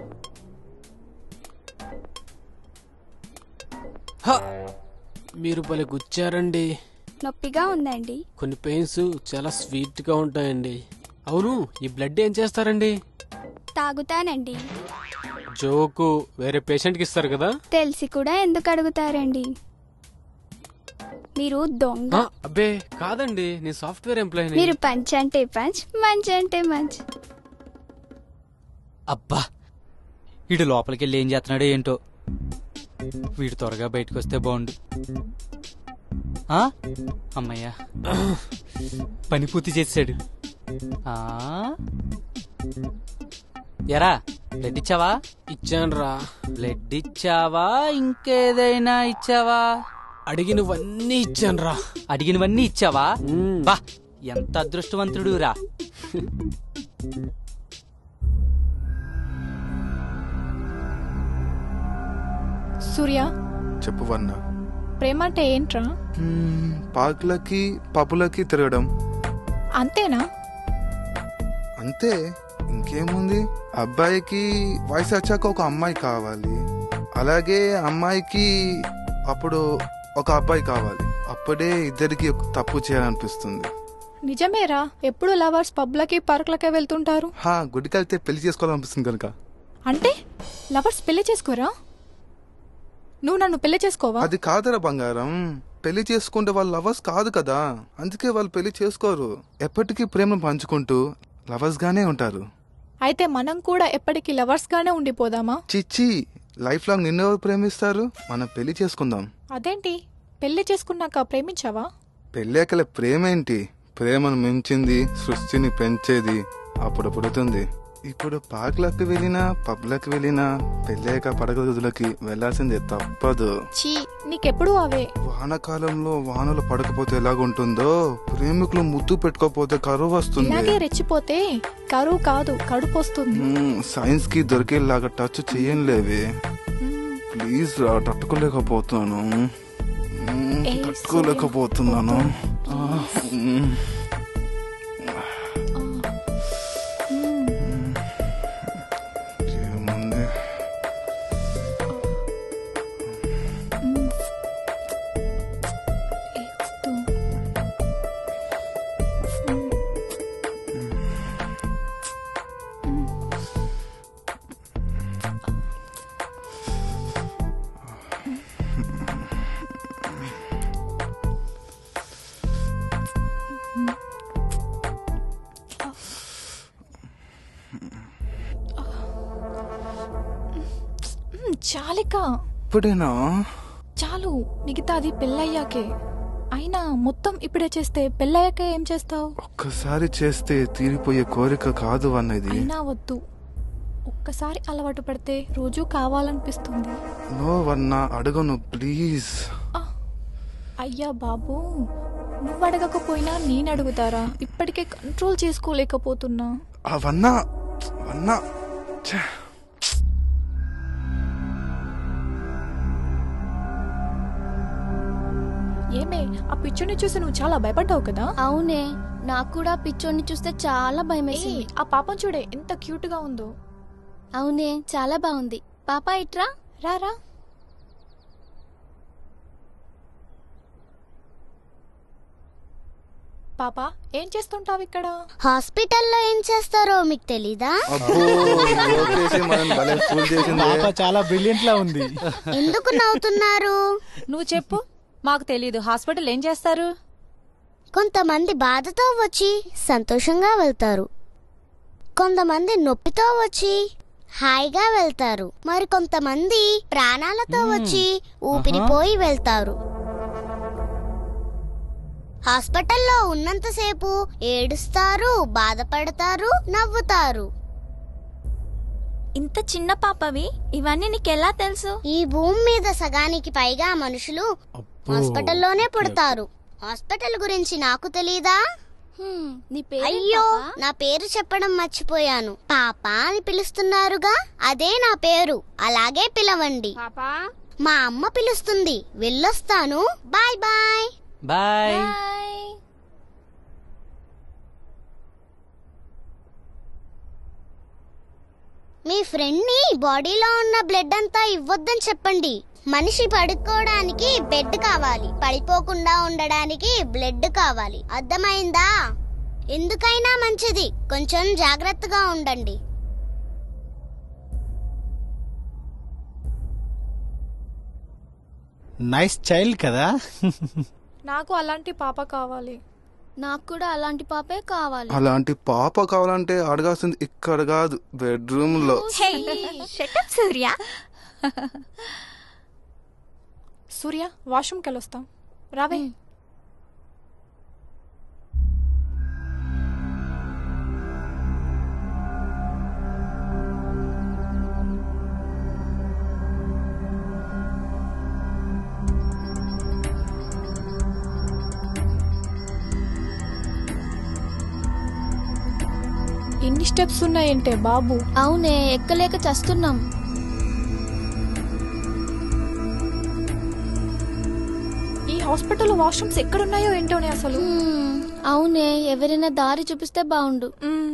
హ! మీరు భలే గుచ్చారండి నొప్పిగా ఉందండి కొన్ని పెయిన్స్ చాలా స్వీట్ గా ఉంటాయండి అవును ఈ బ్లడ్ ఏం చేస్తారండి తాగుతానండి జోకు వేరే పేషెంట్ కి ఇస్తారు కదా తెలిసి కూడా ఎందుకు అడుగుతారండి మీరు దొంగ ఆ, అబ్బే కాదండి నేను సాఫ్ట్వేర్ ఎంప్లాయీని మీరు పంచ్ అంటే పంచ్ మంచి అంటే మంచి అబ్బా వీడు లోపలికి వెళ్ళి ఏం చేస్తున్నాడో ఏంటో వీడు త్వరగా బయటకు వస్తే బాగుండు ఆ? అమ్మయ్యా పని పూర్తి చేసాడు ఆ? ఎరా బ్లడ్ ఇచ్చావా ఇచ్చాను రా బ్లడ్ ఇచ్చావా ఇంకేదైనా ఇచ్చావా అడిగినవన్నీ ఇచ్చాను రా అడిగినవన్నీ ఇచ్చావా బా ఎంత అదృష్టవంతుడు రా సూర్య చెప్పు వన్న ప్రేమ అంటే ఏంట్రా పార్కులకి పబ్బులకి తిరగడం అంతేనా అంతే ఇంకేముంది అబ్బాయికి వయసు వచ్చాక ఒక అమ్మాయి కావాలి అలాగే అమ్మాయికి అప్పుడు ఒక అబ్బాయి కావాలి అప్పుడే ఇద్దరికి ఒక తప్పు చేయాలనిపిస్తుంది నిజమేరా ఎప్పుడు లవర్స్ పబ్లకి పార్కులకే వెళ్తుంటారు హా గుడికి వెళ్తే పెళ్లి చేసుకోవాలనిపిస్తుంది కనుక అంటే లవర్స్ పెళ్లి చేసుకోరా నువ్వు నన్ను పెళ్లి చేసుకోవా అది కాదురా బంగారం పెళ్లి చేసుకుంటే వాళ్ళు లవర్స్ కాదు కదా అందుకే వాళ్ళు పెళ్లి చేసుకోరు ఎప్పటికీ ప్రేమను పంచుకుంటూ లవర్స్ గానే ఉంటారు అయితే మనం కూడా ఎప్పటికీ లవర్స్ గానే ఉండిపోదామా చిచ్చి లైఫ్ లాంగ్ నిన్నెవరు ప్రేమిస్తారు మనం పెళ్లి చేసుకుందాం అదేంటి పెళ్లి చేసుకున్నాక ప్రేమించావా పెళ్ళాకల ప్రేమేంటి ప్రేమను మించింది సృష్టిని పెంచేది అప్పుడు పుడుతుంది ఇప్పుడు పార్కులకు వెళ్ళినా పబ్లకు వెళ్ళినా పెళ్ళాక పడక గదులకి వెళ్లాల్సిందే తప్పదు చీ నీకెప్పుడు అవే వానకాలంలో వానలు పడకపోతే ఎలాగుంటుందో ప్రేమికులు ముద్దు పెట్టుకోపోతే కరువు వస్తుంది ఇలాగే రెచ్చిపోతే కరువు కాదు కడుపు వస్తుంది సైన్స్ కి దొరికేలాగా టచ్ చెయ్యలేవే ప్లీజ్ రా తట్టుకోలేకపోతున్నాను మ్మ్, ఏ, తట్టుకోలేకపోతున్నాను ఆ, మ్మ్. ఏముంది మ్, చాలిక ఇప్పుడేనా చాలు మిగతాది పెళ్ళయ్యాకే అయినా మొత్తం ఇప్పుడే చేస్తే పెళ్ళయ్యాక ఏం చేస్తావు ఒక్కసారి చేస్తే తీరిపోయే కోరిక కాదు అన్నది అయినా వద్దు ఒక్కసారి అలవాటు పడితే రోజు కావాలనిపిస్తుంది నో వన్నా అడగను ప్లీజ్ అయ్యా బాబు నువ్వు అడగకపోయినా నేను అడుగుతారా ఇప్పటికే కంట్రోల్ చేసుకోలేకపోతున్నా అవన్నా వన్నా ఛే. ఏమే ఆ పిక్చర్ని చూసి నువ్వు చాలా భయపడ్డావు కదా అవునే నాకు కూడా పిచ్చోడిని చూస్తే చాలా భయం ఏయ్, ఆ పాపం చూడే ఎంత క్యూట్ గా ఉందో అవునే చాలా బాగుంది పాప ఇట్రా రారా పాప ఏం చేస్తుంటావు ఇక్కడ హాస్పిటల్లో ఏం చేస్తారో మీకు తెలీదా అబ్బో లోకేష్ మనం భలే ఫూల్ చేసింది పాప చాలా బ్రిలియంట్ లా ఉంది ఎందుకు నవ్వుతున్నారు నువ్వు చెప్పు మాకు తెలీదు హాస్పిటల్ ఏం చేస్తారు కొంతమంది బాధతో వచ్చి సంతోషంగా వెళ్తారు కొంతమంది నొప్పితో వచ్చి హాయిగా వెళ్తారు మరి కొంతమంది ప్రాణాలతో వచ్చి ఊపిరిపోయి వెళ్తారు హాస్పిటల్లో ఉన్నంతసేపు ఏడుస్తారు బాధపడతారు నవ్వుతారు ఇంత చిన్న పాపవి ఇవన్నీ నీకెలా తెలుసు ఈ భూమి మీద సగానికి పైగా మనుషులు హాస్పిటల్లోనే పుడతారు హాస్పిటల్ గురించి నాకు తెలీదా నీ పేరు అయ్యో నా పేరు చెప్పడం మర్చిపోయాను పాప అని పిలుస్తున్నారుగా అదే నా పేరు అలాగే పిలవండి మా అమ్మ పిలుస్తుంది వెళ్ళొస్తాను బాయ్ బాయ్ బాయ్ మీ ఫ్రెండ్ ని బాడీలో ఉన్న బ్లడ్ అంతా ఇవ్వొద్దని చెప్పండి మనిషి పడుకోవడానికి బెడ్ కావాలి పడిపోకుండా ఉండడానికి బ్లడ్ కావాలి అర్థమైందా ఎందుకైనా మంచిది కొంచెం జాగ్రత్తగా ఉండండి నైస్ చైల్డ్ కదా నాకు అలాంటి పాప కావాలి నాకు కూడా అలాంటి పాపే కావాలి అలాంటి పాప కావాలంటే అడగాల్సింది ఇక్కడ కాదు బెడ్రూమ్ లో సూర్య సూర్య వాష్రూమ్కి వెళ్ళొస్తాం రావే ఎన్ని స్టెప్స్ ఉన్నాయంటే బాబు అవునే ఎక్కలేక చస్తున్నాం ఈ హాస్పిటల్ వాష్రూమ్స్ ఎక్కడున్నాయో ఏంటోనే అసలు హ్మ్, అవునే ఎవరైనా దారి చూపిస్తే బాగుండు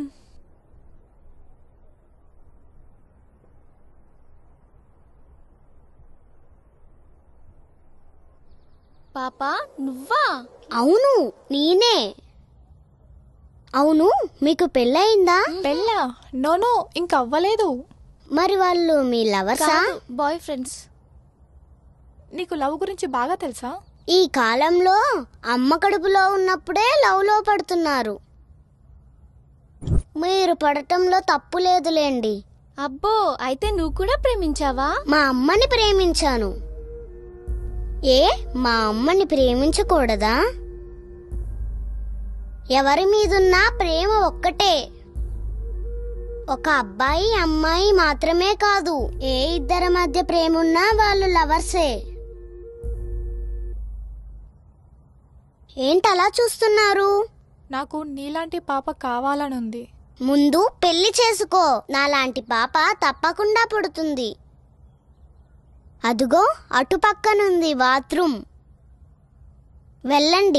పాపా నువ్వా అవును నేనే అవును మీకు పెళ్ళయిందా పెళ్ళా నోనో ఇంకా అవ్వలేదు మరి వాళ్ళు మీ లవర్సా బాయ్ ఫ్రెండ్స్ నీకు లవ్ గురించి బాగా తెలుసా ఈ కాలంలో అమ్మ కడుపులో ఉన్నప్పుడే లవ్ లో పడుతున్నారు మీరు పడటంలో తప్పు లేదులేండి అబ్బో అయితే నువ్వు కూడా ప్రేమించావా మా అమ్మని ప్రేమించాను ఏ మా అమ్మని ప్రేమించకూడదా ఎవరి మీదున్నా ప్రేమ ఒక్కటే ఒక అబ్బాయి అమ్మాయి మాత్రమే కాదు ఏ ఇద్దరి మధ్య ప్రేమ ఉన్నా వాళ్ళు లవర్సే ఏంటలా చూస్తున్నారు నాకు నీలాంటి పాప కావాలనుంది ముందు పెళ్లి చేసుకో నాలాంటి పాప తప్పకుండా పుడుతుంది అదుగో అటు పక్కనుంది బాత్రూమ్ వెళ్ళండి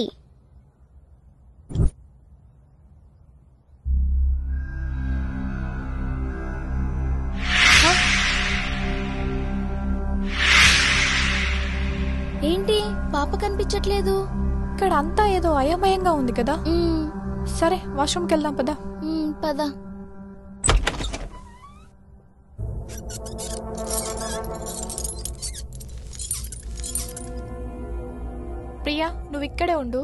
ఏంటి పాప కనిపించట్లేదు ఇక్కడ అంతా ఏదో అయోమయంగా ఉంది కదా సరే వాష్రూమ్కి వెళ్దాం పదా మ్మ్, పద ప్రియా నువ్వు ఇక్కడే ఉండు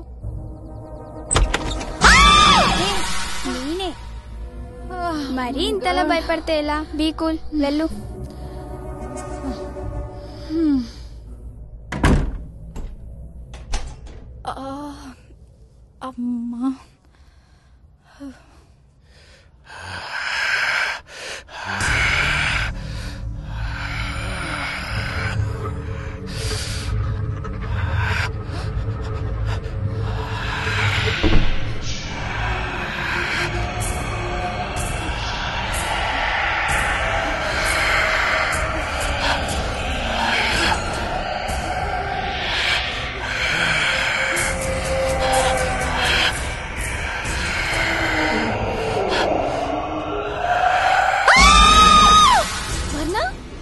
నేనే మరీ ఇంతలా భయపడితే ఎలా బీ కూల్ వెళ్ళు ఆ, అమ్మా వర్ణ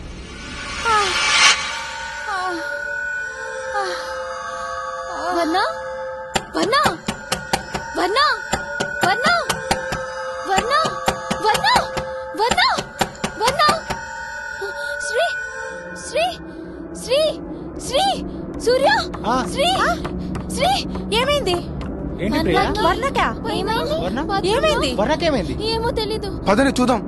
వర్ణ వర్ణ వర్ణ వర్ణ వర్ణ వర్ణ వర్ణ వర్ణ శ్రీ శ్రీ శ్రీ శ్రీ సూర్య ఆ. శ్రీ శ్రీ ఏమైంది ఏంటి ప్రియా? వర్ణకా ఏమైంది వర్ణ? ఏమైంది వర్ణకేమైంది? ఏమో తెలీదు పదని చూద్దాం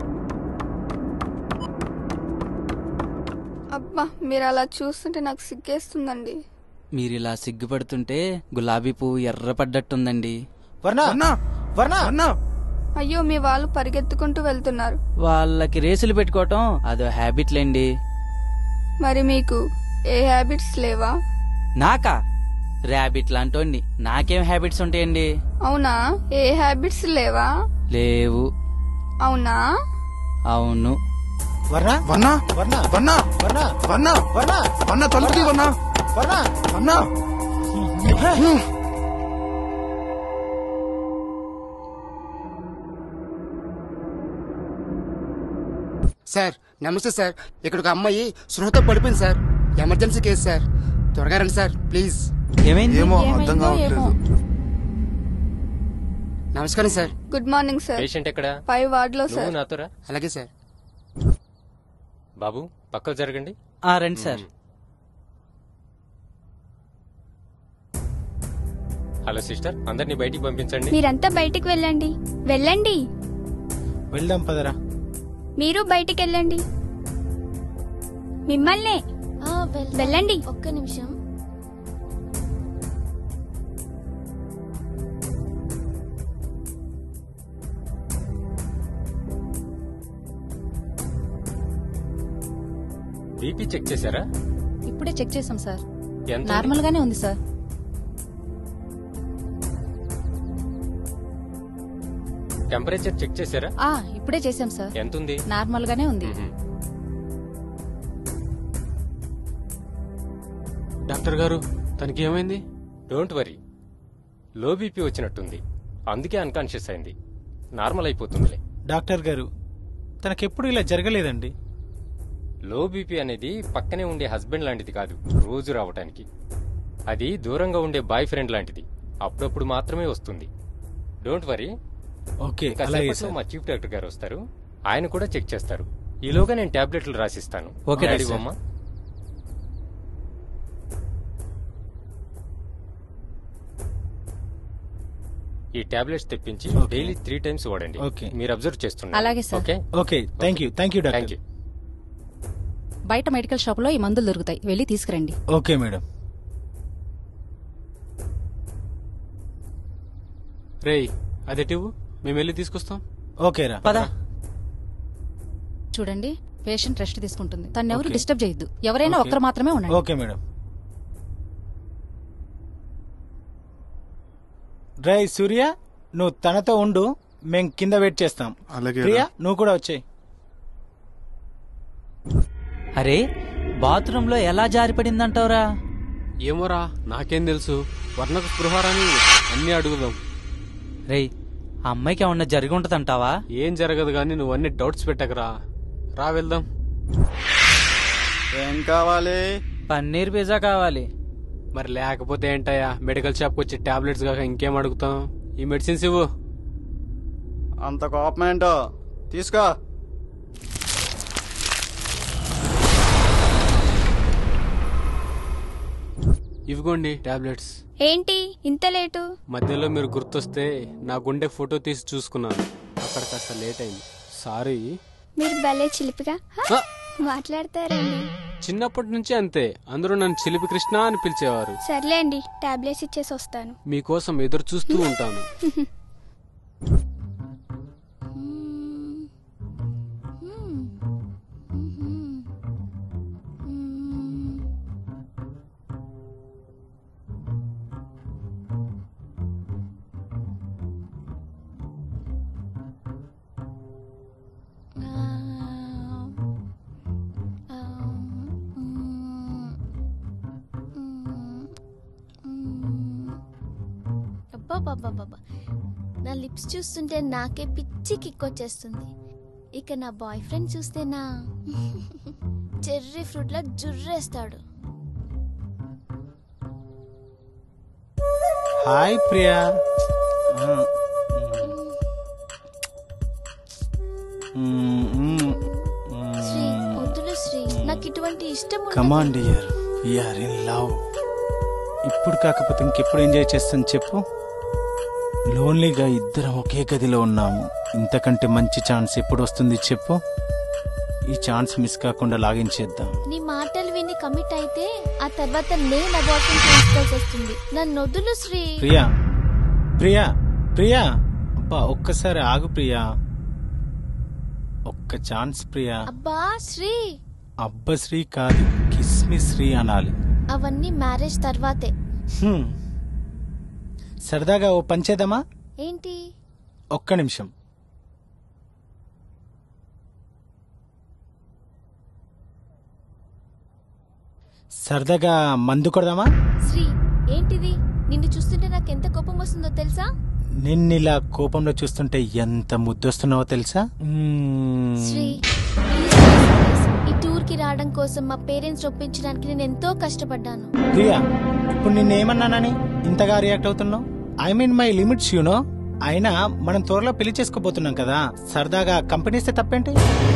అబ్బా మీరు అలా చూస్తుంటే నాకు సిగ్గేస్తుందండి మీరిలా సిగ్గుపడుతుంటే గులాబీ పువ్వు ఎర్రపడ్డట్టుందండి వర్ణ వర్ణ అయ్యో మీ వాళ్ళు పరిగెత్తుకుంటూ వెళ్తున్నారు వాళ్ళకి రేసులు పెట్టుకోవటం అదో హ్యాబిట్లేండి మరి మీకు ఏ హ్యాబిట్స్ లేవా నాకా ర్యాబిట్ లాంటోండి నాకేం హ్యాబిట్స్ ఉంటాయండి అవునా ఏ హ్యాబిట్స్ లేవా లేవు అవునా అవును వర్ణ వర్ణ వర్ణ వర్ణ వర్ణ వర్ణ వర్ణ వర్ణ తొలగి వర్ణ వర్ణ వర్ణ సార్ నమస్తే సార్ ఇక్కడ ఒక అమ్మాయి సృహతో పడిపోయింది సార్ ఎమర్జెన్సీ కేసు సార్ త్వరగా రండి సార్ ప్లీజ్ ఏమైంది ఏమో అర్థం కావట్లేదు నమస్కారం sir good morning sir patient ఎక్కడ ఫైవ్ వార్డ్ లో నువ్వు సార్ నాతో రా అలాగే సార్ బాబు పక్కకు జరగండి ఆ రండి సార్ హలో సిస్టర్ అందరినీ బయటికి పంపించండి మీరంతా బయటికి వెళ్ళండి వెళ్ళండి వెళ్దాం పదరా మీరు బయటికి వెళ్ళండి మిమ్మల్నే ఆ, వెళ్దాం. వెళ్ళండి ఒక్క నిమిషం బీపీ చెక్ చేశారా ఇప్పుడే చెక్ చేసాం సార్ ఎంత ఉంది? నార్మల్ గానే ఉంది సార్ టెంపరేచర్ చెక్ చేశారా ఆ ఇప్పుడే చేసాం సార్ ఎంత ఉంది నార్మల్ గానే ఉంది మ్మ్. డాక్టర్ గారు తనకి ఏమైంది డోంట్ వరీ లో బీపీ వచ్చినట్టుంది అందుకే అన్కాన్షియస్ అయింది నార్మల్ అయిపోతుందిలే డాక్టర్ గారు తనకెప్పుడు ఇలా జరగలేదండి లో బీపీ అనేది పక్కనే ఉండే హస్బెండ్ లాంటిది కాదు రోజు రావటానికి అది దూరంగా ఉండే బాయ్ ఫ్రెండ్ లాంటిది అప్పుడప్పుడు మాత్రమే వస్తుంది డోంట్ వరీ ఓకే ఇంకా అలాగే సేపట్లో సార్ మా చీఫ్ డాక్టర్ గారు వస్తారు ఆయన కూడా చెక్ చేస్తారు ఈలోగా నేను టాబ్లెట్లు రాసిస్తాను ఓకే, డాడీ సార్. బొమ్మ ఈ టాబ్లెట్స్ తెప్పించి ఓకే. డైలీ త్రీ టైమ్స్ వాడండి ఓకే. మీరు అబ్జర్వ్ చేస్తున్నారు అలాగే sir. Okay okay thank you thank you thank doctor you బయట మెడికల్ షాప్ లో ఈ మందులు దొరుకుతాయి వెళ్ళి తీసుకురండి ఓకే మేడం రేయ్ అదేటివు మేము వెళ్ళి తీసుకొస్తాం ఓకే రా పద చూడండి పేషెంట్ రెస్ట్ తీసుకుంటుంది తను ఎవరు ఓకే. డిస్టర్బ్ చేయొద్దు ఎవరైనా ఓకే. ఒక్కరు మాత్రమే ఉండండి ఓకే మేడం డ్రై సూర్య నువ్వు తనతో ఉండు మేం కింద వెయిట్ చేస్తాం అలాగే ప్రియా రా. నువ్వు కూడా వచ్చేయ్ అరే బాత్రూమ్ లో ఎలా జారిపడిందంటావురా ఏమోరా నాకేం తెలుసు వర్ణకు స్పృహారాని అన్ని అడుగుదాం రేయ్ ఆ అమ్మాయికి ఏమన్నా జరిగి ఉంటదంటావా ఏం జరగదు కానీ నువ్వు అన్ని డౌట్స్ పెట్టకరా రా వెళ్దాం ఏం కావాలి పన్నీర్ పిజ్జా కావాలి మరి లేకపోతే ఏంటయ్యా మెడికల్ షాప్కి వచ్చి టాబ్లెట్స్ కాక ఇంకేం అడుగుతాం ఈ మెడిసిన్స్ ఇవ్వు అంత కోపం ఏంటో తీసుకో ఇవిగోండి టాబ్లెట్స్ ఏంటి ఇంత లేటు మధ్యలో మీరు గుర్తొస్తే నా గుండె ఫోటో తీసి చూసుకున్నాను అక్కడ కాస్త లేట్ అయింది సారీ మీరు భలే చిలిపిగా హ, ఆ! మాట్లాడతారండి చిన్నప్పటి నుంచి అంతే అందరూ నన్ను చిలిపి కృష్ణ అని పిలిచేవారు సర్లేండి టాబ్లెట్స్ ఇచ్చేసి వస్తాను మీకోసం ఎదురు చూస్తూ ఉంటాను అబ్బాబాబాబా నా లిప్స్ చూస్తుంటే నాకే పిచ్చి కిక్ వచ్చేస్తుంది ఇక నా బాయ్ ఫ్రెండ్ చూస్తే నా చెర్రీ ఫ్రూట్ లా జుర్రేస్తాడు హాయ్ ప్రియా ఆ, మ్మ్, మ్మ్, శ్రీ మ్మ్. వద్దులు శ్రీ నాకు ఇటువంటి ఇష్టం ఉండదు. Come on dear we are in love ఇప్పుడు కాకపోతే ఇంకెప్పుడు ఎంజాయ్ చేస్తాను చెప్పు లోన్లీగా ఇద్దరం ఒకే గదిలో ఉన్నాము ఇంతకంటే మంచి ఛాన్స్ ఎప్పుడు వస్తుంది చెప్పు ఈ ఛాన్స్ మిస్ కాకుండా లాగించేద్దాం నీ మాటలు విని కమిట్ అయితే ఆ తర్వాత నేను అబార్షన్ చేసుకోవాల్సి వస్తుంది నన్ను వదులు శ్రీ ప్రియా ప్రియా ప్రియా అబ్బా ఒక్కసారి ఆగు ప్రియా ఒక్క ఛాన్స్ ప్రియా అబ్బా శ్రీ అబ్బశ్రీ కాదు కిస్మి శ్రీ అనాలి అవన్నీ మ్యారేజ్ తర్వాతే హ్మ్. సరదాగా ఓ పంచేద్దామా ఏంటి ఒక్క నిమిషం సరదాగా మందు కొడదామా శ్రీ ఏంటిది నిన్ను చూస్తుంటే నాకు ఎంత కోపం వస్తుందో తెలుసా నిన్నిలా కోపంలో చూస్తుంటే ఎంత ముద్దొస్తున్నావో తెలుసా మ్మ్. శ్రీ ప్లీజ్, ప్లీజ్, ఈ టూర్ కి రావడం కోసం మా పేరెంట్స్ ఒప్పించడానికి నేను ఎంతో కష్టపడ్డాను ప్రియా ఇప్పుడు నిన్నేమన్నానని ఇంతగా రియాక్ట్ అవుతున్నావు I mean my limits you know అయినా మనం త్వరలో పెళ్లి చేసుకోబోతున్నాం కదా సరదాగా కంపెనీస్తే తప్పేంటి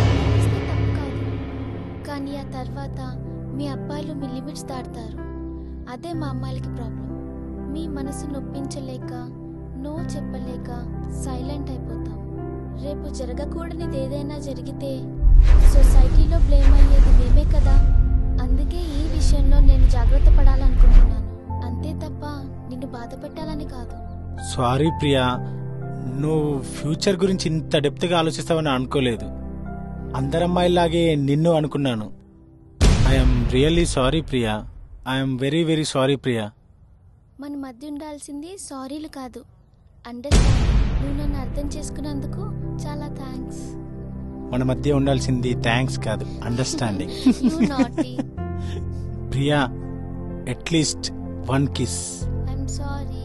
కానీ ఆ తర్వాత మీ అబ్బాయిలు మీ లిమిట్స్ దాటుతారు అదే మా అమ్మాయిలకి ప్రాబ్లం మీ మనసు నొప్పించలేక నో చెప్పలేక సైలెంట్ అయిపోతాం రేపు జరగకూడనిది ఏదైనా జరిగితే సొసైటీలో బ్లేమ్ అయ్యేది మేమే కదా అందుకే ఈ విషయంలో నేను జాగ్రత్త పడాలనుకుంటున్నాను అంతే తప్ప నిన్ను బాధ పెట్టాలని కాదు సారీ ప్రియా నువ్వు ఫ్యూచర్ గురించి ఇంత డెప్త్గా ఆలోచిస్తావని అనుకోలేదు అందరమ్మాయిలాగే నిన్ను అనుకున్నాను I'm really sorry Priya I'm very very sorry Priya మన మధ్య ఉండాల్సింది సారీలు కాదు అండర్స్టాండింగ్ నువ్వు నన్ను అర్థం చేసుకున్నందుకు చాలా థ్యాంక్స్ మన మధ్య ఉండాల్సింది థ్యాంక్స్ కాదు understanding you naughty Priya at least one kiss I'm sorry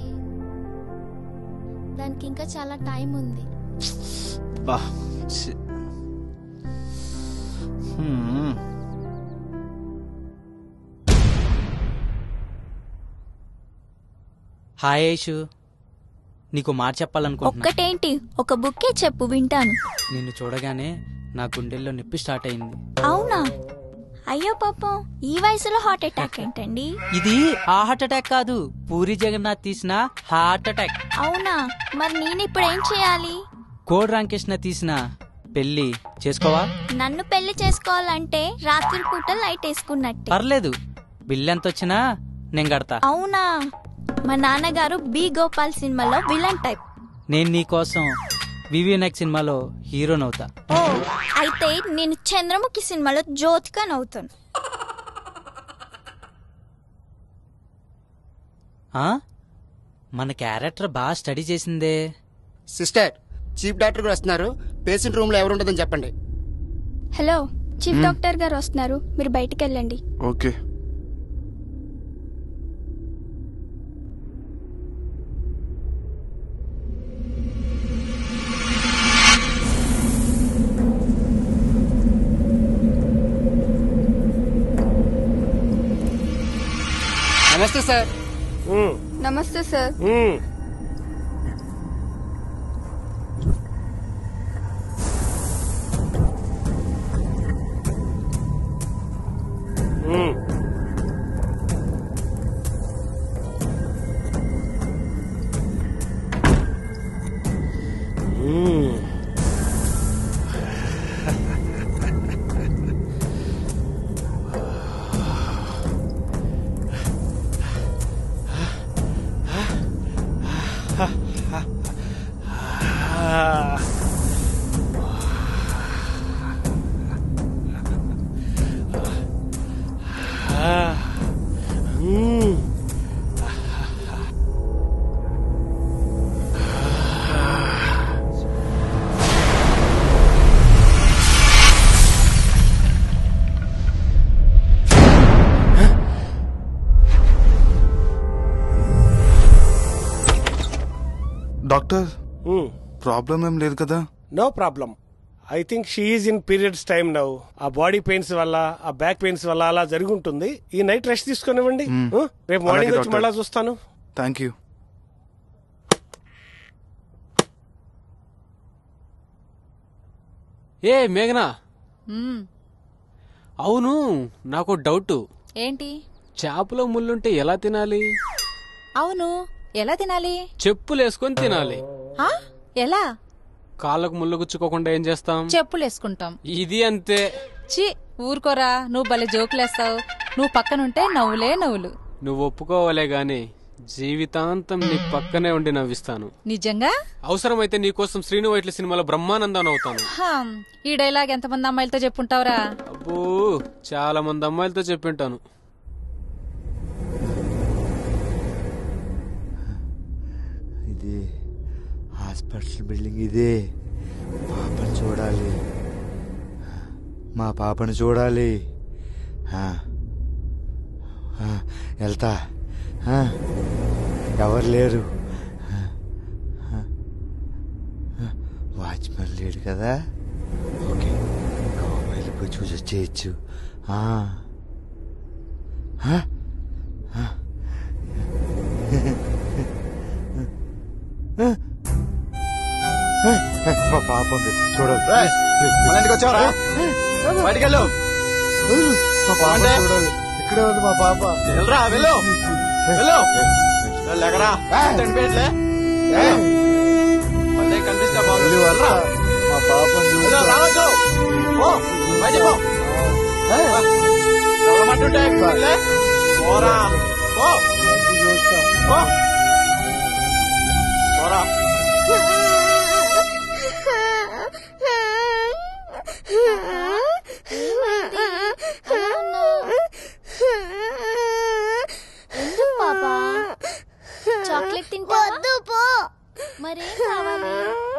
దానికి ఇంకా చాలా టైం ఉంది బా ఛీ. హ్మ్. హాయ్ ఐషు నీకు మాట చెప్పాలనుకుంటున్నా ఒక్కటేంటి ఒక బుక్కే చెప్పు వింటాను నిన్ను చూడగానే నా గుండెల్లో నొప్పి స్టార్ట్ అయింది అవునా అయ్యో పాపం ఈ వయసులో హార్ట్ అటాక్ ఏంటండి ఇది ఆ హార్ట్ అటాక్ కాదు పూరి జగన్నాథ్ తీసిన హార్ట్ అటాక్ అవునా మరి నేను ఇప్పుడు ఏం చేయాలి కోడి రామకృష్ణ తీసిన పెళ్లి చేసుకోవా నన్ను పెళ్లి చేసుకోవాలంటే రాత్రి పూట లైట్ వేసుకున్నట్టే పర్లేదు బిల్ ఎంత వచ్చినా నేను కడతా అవునా మా నాన్నగారు బి గోపాల్ సినిమాలో విలన్ టైప్ నేను నీ కోసం వివిఎన్ఎక్ సినిమాలో హీరోనవుతా ఓ అయితే నేను చంద్రముఖి సినిమాలో జ్యోతిగా నవ్వుతాను ఆ? మన క్యారెక్టర్ బాగా స్టడీ చేసిందే సిస్టర్ చీఫ్ డాక్టర్ గారు వస్తున్నారు పేషెంట్ రూమ్ లో ఎవరు ఉండదని చెప్పండి హలో చీఫ్ మ్మ్. డాక్టర్ గారు వస్తున్నారు మీరు బయటికి వెళ్ళండి ఓకే నమస్తే సార్ నమస్తే సార్ డాక్టర్ ప్రాబ్లం ఏం లేదు కదా no problem I think she in periods time now ఆ బాడీ పెయిన్స్ వల్ల ఆ బ్యాక్ పెయిన్స్ వల్ల అలా జరుగుంటుంది ఈ నైట్ రెస్ట్ తీసుకొనివ్వండి మ్మ్. ఆ? రేపు మార్నింగ్ అలాగే వచ్చి డాక్టర్. మళ్ళా చూస్తాను థ్యాంక్ యూ ఏ మేఘనా మ్మ్. అవును నాకు డౌట్ ఏంటి చేపలో ముళ్ళుంటే ఎలా తినాలి అవును ఎలా తినాలి చెప్పులు వేసుకొని తినాలి ఆ? ఎలా కాళ్ళకు ముళ్ళు గుచ్చుకోకుండా ఏం చేస్తాం చెప్పులు వేసుకుంటాం ఇది అంతే చి ఊరుకోరా నువ్వు భలే జోకులేస్తావు నువ్వు పక్కనుంటే నవ్వులే నవ్వులు నువ్వు ఒప్పుకోవాలే గాని జీవితాంతం నీ పక్కనే ఉండి నవ్విస్తాను నిజంగా అవసరమైతే నీకోసం శ్రీను వైట్ల సినిమాలో బ్రహ్మానందం అవుతాను హమ్, ఈ డైలాగ్ ఎంతమంది అమ్మాయిలతో చెప్పుంటావురా అబ్బో చాలా మంది అమ్మాయిలతో చెప్పింటాను హాస్పిటల్ బిల్డింగ్ ఇదే పాపను చూడాలి మా పాపను చూడాలి ఆ. ఆ, వెళ్తా ఆ, ఎవరు లేరు ఆ, ఆ, ఆ, వాచ్మెన్ లేడు కదా ఓకే మొబైల్ పోయి చూసి వచ్చేయచ్చు ఆ. ఆ? ఆ. మా పాప ఉంది చూడాలి రేయ్, మన ఇంటికి వచ్చావరా? బయటికి వెళ్ళు. మా పాప అంటే? చూడాలి ఇక్కడే ఉంది మా పాప వెళ్ళరా వెళ్ళు వెళ్ళు వెళ్ళు, ఎగరా చనిపోయట్లే మళ్ళీ కనిపిస్తే బాగు వెళ్ళి వస్తా. వెళ్ళరా. మా పాపను వెళ్ళు, చూడాలి. రావద్దు పో బయటికి పో వెళ్ళమంటుంటే వెళ్ళే. పోరా పో పో పోరా ఎందుకు పాపా చాక్లెట్ తింటా వద్దు పో మరేం కావాలి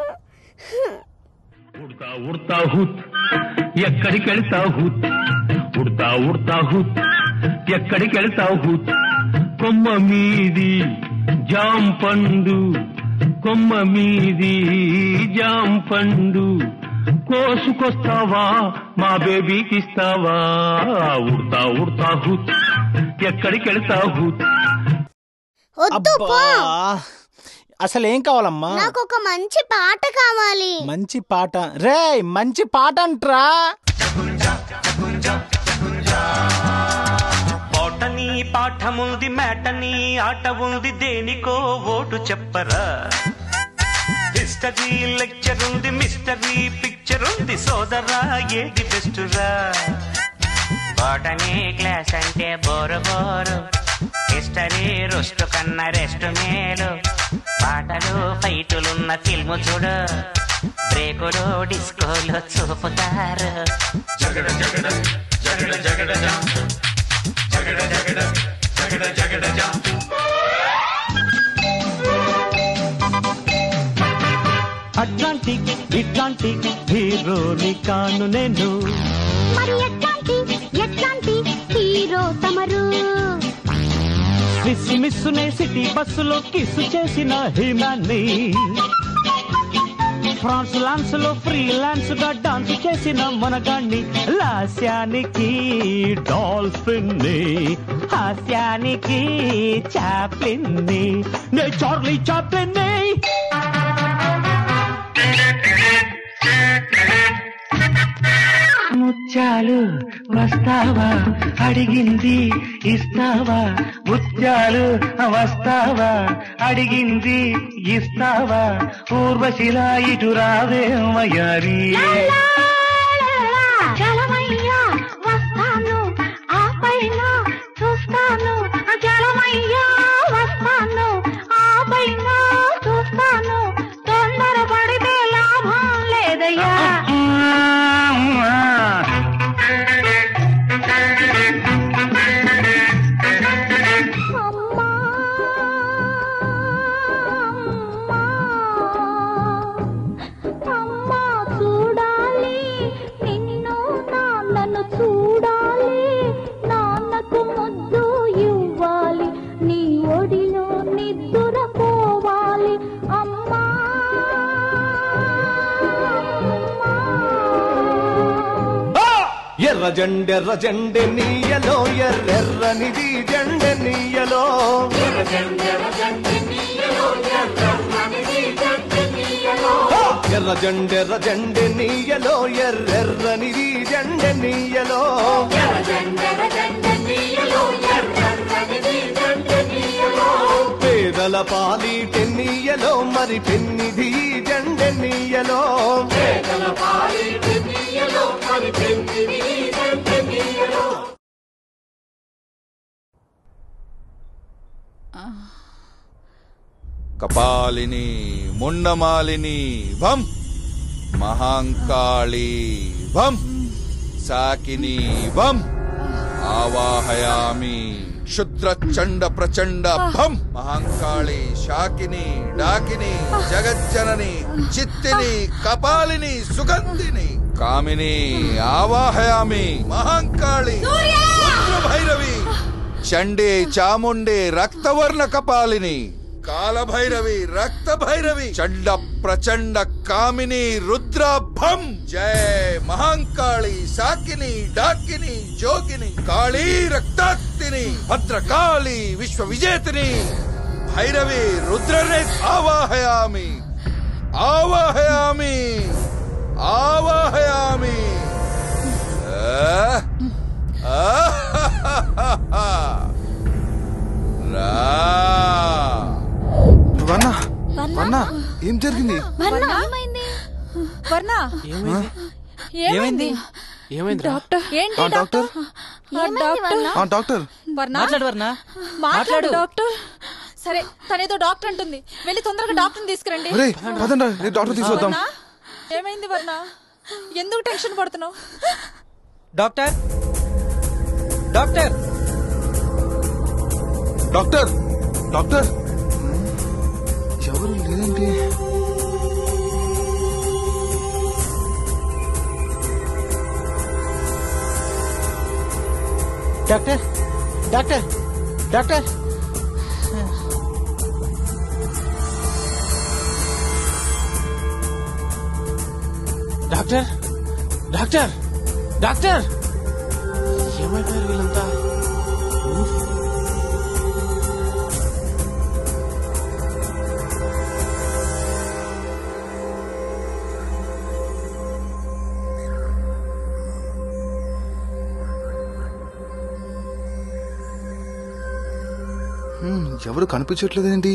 ఉడతా ఉడతా హుత్ ఎక్కడికి వెళ్తావు హుత్ ఉడతా ఉడతా హుత్ ఎక్కడికి వెళ్తావు హుత్ కొమ్మ మీది జాం పండు కొమ్మ మీది జాం పండు కోసుకొస్తావా మా బేబీకి ఇస్తావా ఉడతా ఉడతా హుత్ ఎక్కడికి వెళ్తావు హుత్ వద్దు పో అసలు ఏం కావాలమ్మా నాకు ఒక మంచి పాట కావాలి మంచి పాట రే మంచి పాట అంట్రా పాటని పాఠముంది మేటని ఆట ఉంది దేనికో ఓటు చెప్పరా హిస్టరీ లెక్చర్ ఉంది మిస్టరీ పిక్చర్ ఉంది సోదరా ఏది బెస్ట్ రా బోటనీ క్లాస్ అంటే బోరు బోరు హిస్టరీ రుస్టు కన్నా రెస్ట్ మేలు పాటలు ఫైటులున్న ఫిల్ము చూడు బ్రేకులు డిస్కోలు చూపుతారు జగడ జగడ జగడ జగడ జా జగడ జగడ జగడ జగడ జా అట్లాంటిక్ ఇట్లాంటిక్ హీరోని కాను నేను మరి ఎట్లాంటి ఎట్లాంటి హీరో తమరు మిస్ మిస్సునే సిటీ బస్సులో కిస్సు చేసిన హిమాన్ని ఫ్రాన్స్ లాన్స్ లో ఫ్రీ లాన్స్ గా డాన్స్ చేసిన మనగాన్ని లాస్యానికి డాల్ఫిన్ ని హాస్యానికి చాప్లిన్ ని నే చార్లీ చాప్లిన్ ని ముత్యాలు వస్తావా అడిగింది ఇస్తావా ముత్యాలు వస్తావా అడిగింది ఇస్తావా ఊర్వశిలా ఇటు రావే మయారి జలమయ్యా వస్తాను ఆ పైన చూస్తాను జలమయ్యా వస్తాను ఆ పైన చూస్తాను తొందరపడితే లాభం లేదయ్యా అమ్మా చూడాలి నిన్ను నాన్నను చూడాలి నాన్నకు ముద్దు ఇవ్వాలి నీ ఒడిలో నిద్దుర పోవాలి అమ్మా ఎర్ర జెండెర్ర జెండె నీయలో ఎర్రెర్రనిది జెండె నీయలో ఎర్ర జెండెర్ర జెండె నీయలో ఎర్రెర్రనిది జెండె నీయలో పేదల పాలి టెన్నీయలో మరి పెన్నిధి జెండె నీయలో పేదల పాలి టెన్నీయలో మరి పెన్నిధి జెండె నీయలో కపాలిని ముండమాలిని భం మహాంకాళి భం సాకిని భం ఆవాహయామి క్షుద్ర చండ ప్రచండ భం మహంకాళి శాకిని డాకిని జగజ్జనని చిత్తిని కపాలిని సుగంధిని కామిని ఆవాహయామి మహంకాళి రుద్రభైరవి చండే చాముండే రక్తవర్ణ కపాలిని కాలభైరవి రక్త భైరవి చండ ప్రచండ కామిని రుద్ర భం జయ మహంకాళి సాకిని డాకిని జోగిని కాళీ రక్తాక్తిని భద్రకాళి విశ్వ విజేతిని భైరవి రుద్రనే ఆవాహయామి ఆవాహయామి ఆవాహయామి ఆ? ఆహాహాహా. రా వర్ణ వర్ణ ఏం జరిగింది ఏమైంది వర్ణ ఏమైంది ఏమైంది డాక్టర్ ఏంటి ఆ, డాక్టర్? ఆ, డాక్టర్ ఆ, డాక్టర్ వర్ణ మాట్లాడు వర్ణ మాట్లాడు మాట్లాడు. డాక్టర్ సరే తనేదో డాక్టర్ అంటుంది వెళ్ళి తొందరగా డాక్టర్ తీసుకురండి ఒరేయ్, పదండ్రా, నేను డాక్టర్ తీసుకొద్దాం. వర్ణ, ఏమైంది వర్ణ ఎందుకు టెన్షన్ పడుతున్నావు డాక్టర్ డాక్టర్ డాక్టర్ డాక్టర్ ఎవరు లేదేంటి doctor doctor doctor doctor doctor doctor ఏమైపోయారు వీళ్ళంతా హ్మ్, ఎవరు కనిపించట్లేదేంటి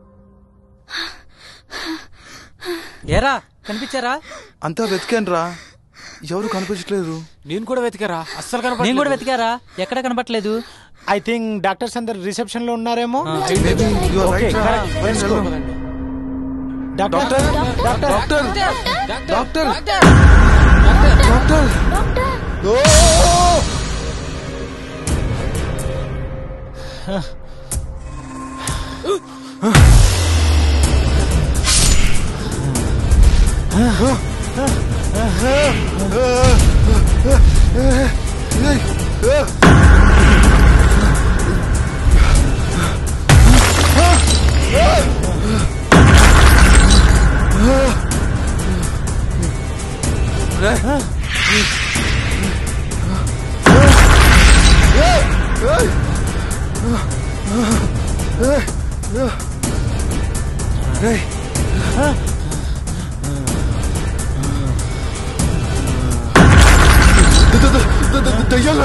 ఏరా కనిపించారా అంతా వెతికాను రా ఎవరు కనిపించట్లేదు నేను కూడా వెతికారా అస్సలు నేను కూడా వెతికారా ఎక్కడ కనపట్లేదు ఐ థింక్ డాక్టర్స్ అందరు రిసెప్షన్ లో ఉన్నారేమో Maybe you are Okay, right, రా. correct. Let's go. Doctor doctor doctor doctor doctor దయ్యాలా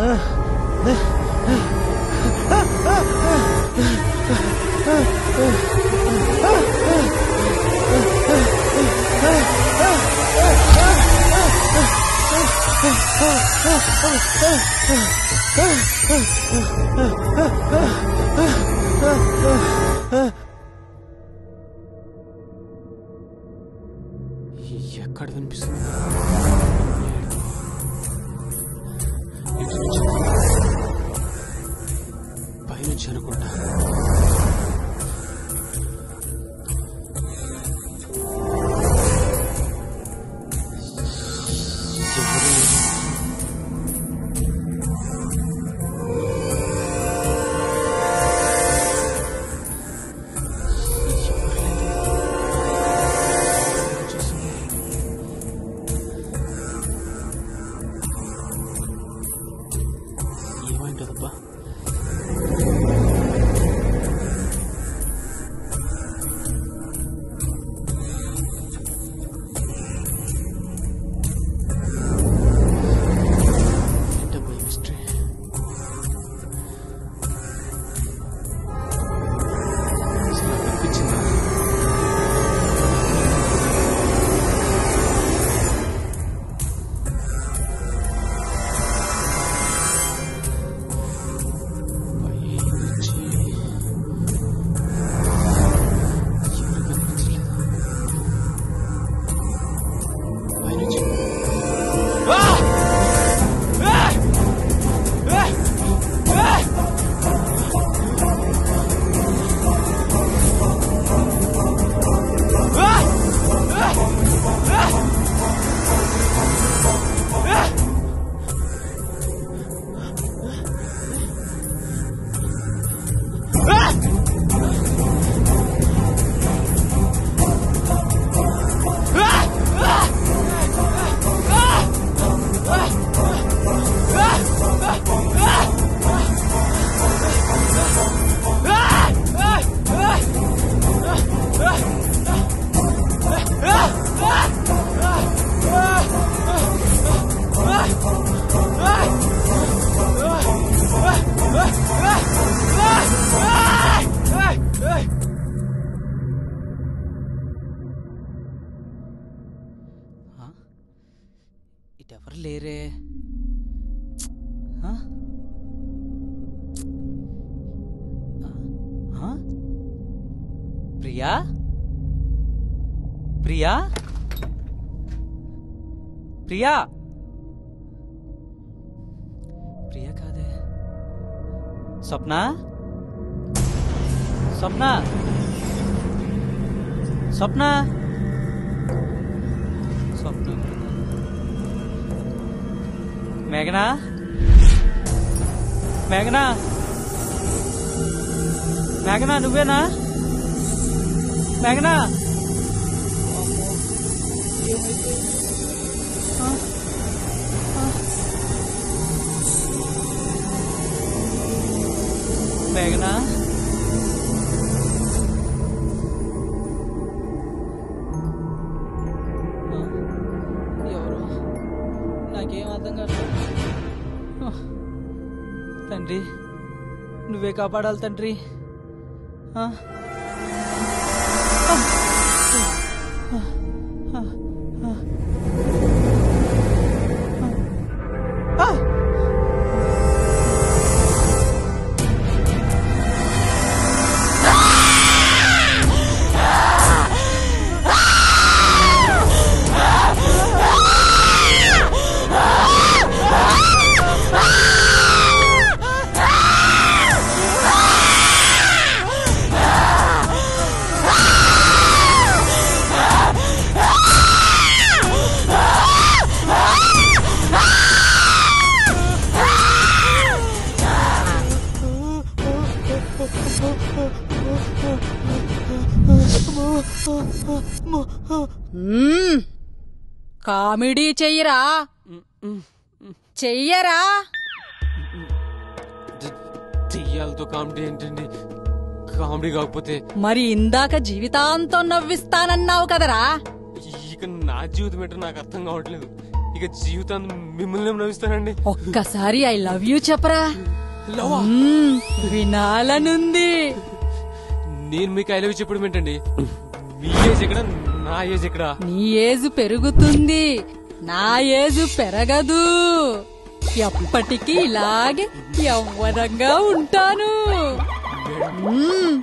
ఎక్కడ వినిపిస్తుంది పైనుంచి అనుకుంటా ఎవరు లేరు. ఏమైంటదబ్బా ఏంటబ్బా ఈ మిస్టరీ అసలు నాకు అనిపించిందా ఇటెవరు లేరే ఆ? ఆ? ప్రియా ప్రియా ప్రియా ప్రియా కాదే స్వప్న స్వప్న స్వప్న స్వప్న మేఘనా మేఘనా మేఘనా నువ్వేనా మేఘనా మేఘనా ఎవరు నాకేం అర్థం కావట్లేదు తండ్రి నువ్వే కాపాడాలి తండ్రి ఆ? ఆ. ఆ. ఆ. ఆ. మ్మ్. కామెడీ చెయ్యరా చెయ్యరా దెయ్యాలతో కామెడీ ఏంటండి కామెడీ కాకపోతే మరి ఇందాక జీవితాంతం నవ్విస్తానన్నావు కదరా ఇక నా జీవితం ఏంటో నాకు అర్థం కావట్లేదు ఇక ఇక జీవితాన్ని మిమ్మల్ని నవ్విస్తానండి ఒక్కసారి ఐ లవ్ యూ చెప్పరా మ్మ్, వినాలనుంది నేను మీకు ఐ లవ్ చెప్పడం ఏంటండి మీ ఏజ్ ఎక్కడ నా ఏజ్ ఎక్కడ నీ ఏజ్ పెరుగుతుంది నా ఏజ్ పెరగదు ఎప్పటికీ ఇలాగే యవ్వనంగా ఉంటాను మ్మ్.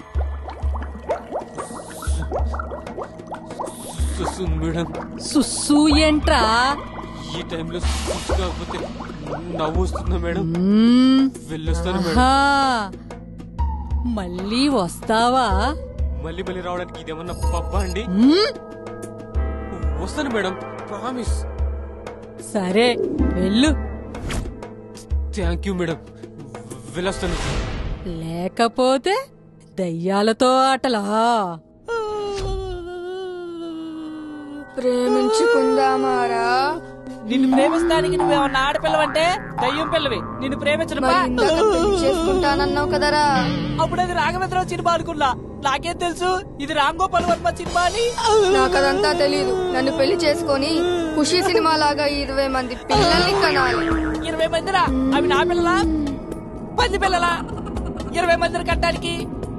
సుస్సు మేడం సుస్సు ఏంట్రా ఈ టైంలో సుస్సు కాకపోతే నవ్వు వస్తుందా మేడం మ్మ్. వెళ్ళొస్తాను మేడం ఆహా. మళ్ళీ వస్తావా మళ్ళీ మళ్ళీ రావడానికి ఇదేమన్నా పబ్బా అండి మ్మ్. వస్తాను మేడం ప్రామిస్ సరే వెళ్ళు థ్యాంక్ యూ మేడం వెళ్ళొస్తాను లేకపోతే దయ్యాలతో ఆటలా ప్రేమించుకుందామారా నిన్ను ప్రేమిస్తానికి నువ్వేమన్నా ఆడపిల్లవంటే దయ్యం పిల్లవి నిన్ను ప్రేమించడం మరి ఇందాక పెళ్లి చేసుకుంటానన్నావు కదరా అప్పుడు అది రాఘవేంద్రరావు సినిమా అనుకున్నా నాకేం తెలుసు ఇది రామ్ గోపాల్ వర్మ సినిమా అని నాకదంతా తెలీదు నన్ను పెళ్లి చేసుకొని ఖుషి సినిమా లాగా ఇరవై మంది పిల్లల్ని కనాలి ఇరవై మందిరా అవి నా పిల్లలా పది పిల్లలా ఇరవై మందిని కట్టడానికి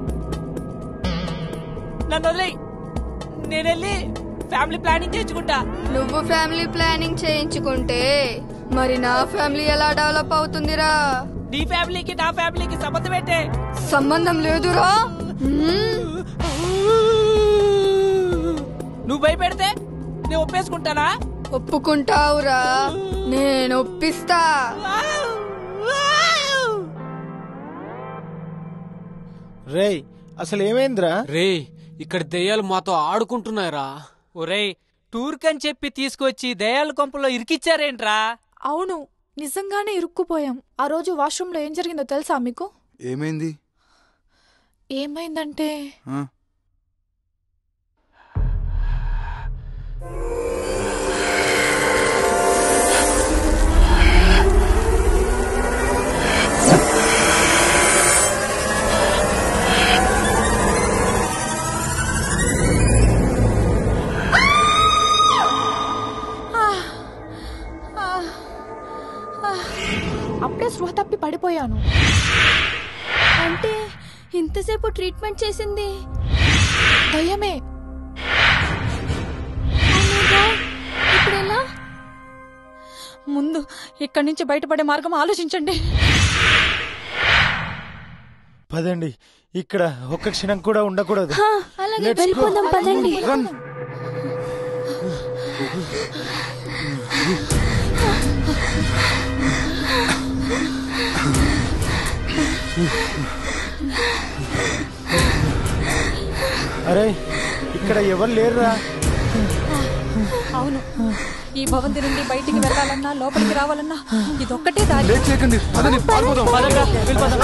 నన్ను వదిలేయ్ నేను వెళ్ళి ఫ్యామిలీ ప్లానింగ్ చేయించుకుంటా నువ్వు ఫ్యామిలీ ప్లానింగ్ చేయించుకుంటే మరి నా ఫ్యామిలీ ఎలా డెవలప్ అవుతుందిరా నీ ఫ్యామిలీకి నా ఫ్యామిలీకి సంబంధం ఏంటే సంబంధం లేదురా మ్మ్. నువ్వు భయపెడితే నేను ఒప్పేసుకుంటానా ఒప్పుకుంటావురా నేను ఒప్పిస్తా రేయ్ అసలు ఏమైందిరా రే ఇక్కడ దెయ్యాలు మాతో ఆడుకుంటున్నాయిరా ఒరేయ్ టూర్ కని చెప్పి తీసుకొచ్చి దయాల కొంపలో ఇరికిచ్చారేంట్రా అవును నిజంగానే ఇరుక్కుపోయాం ఆ రోజు వాష్రూమ్లో ఏం జరిగిందో తెలుసా మీకు ఏమైంది ఏమైందంటే ఆ? అప్పుడే స్పృహ తప్పి పడిపోయాను అంటే ఇంతసేపు ట్రీట్మెంట్ చేసింది దయ్యమే ఇప్పుడు ఎలా ముందు ఇక్కడి నుంచి బయటపడే మార్గం ఆలోచించండి పదండి ఇక్కడ ఒక్క క్షణం కూడా ఉండకూడదు హా, అలాగే Let's go. వెళ్ళిపోదాం పదండి Run. అరే ఇక్కడ ఎవరు లేరురా అవును ఈ భవంతి నుండి బయటికి వెళ్ళాలన్నా లోపలికి రావాలన్నా ఇదొక్కటే దారి లేట్ చేయకండి పదండి పారిపోదాం పదండ్రా, వెళ్ళిపోదాం.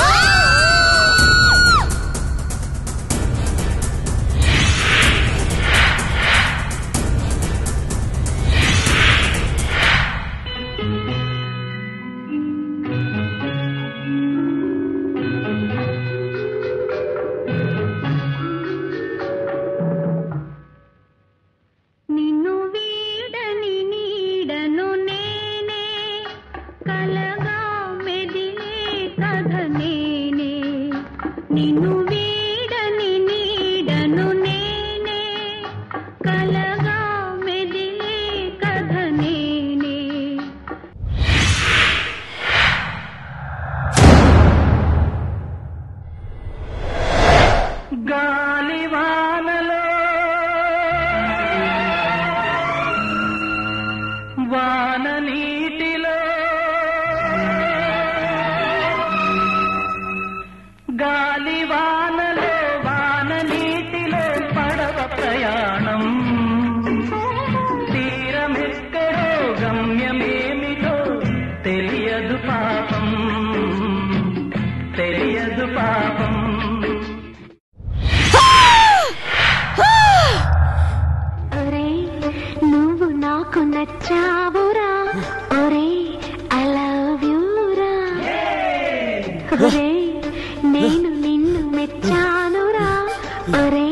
నిన్ను వీడని నీడను నేనే కలగా మెదిలే కథ నేనే నిన్ను వీడని నీడను నేనే కలగా మెదిలే కథ నేనే గాలివానలో వాన నీటిలో గాలివానలో వాన నీటిలో పడవ ప్రయాణం తీరమెక్కడో గమ్యమేమిటో తెలియదు పాపం తెలియదు పాపం ఒరే నువ్వు నాకు నచ్చావురా ఒరే ఐ లవ్ యూరా ఒరే నేను నిన్ను మెచ్చానురా ఒరే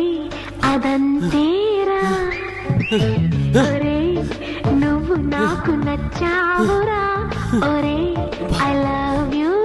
అదంతేరా ఒరే నువ్వు నాకు నచ్చా ఒరే ఐ లవ్ యు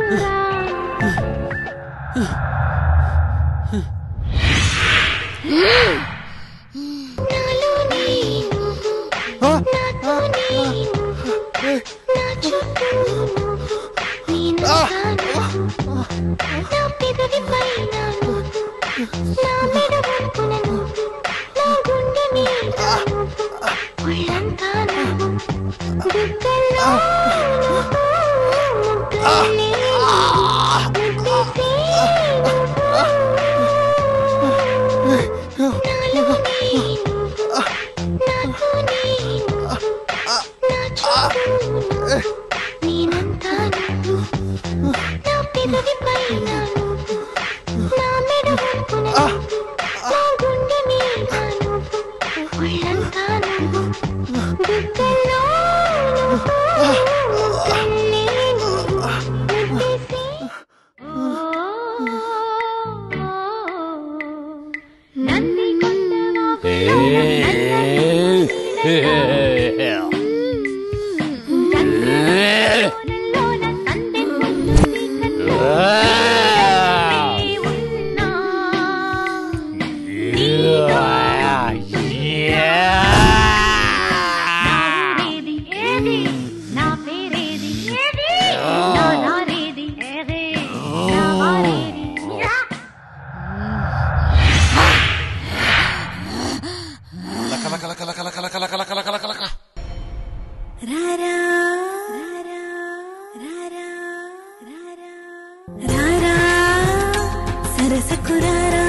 సరసకురారా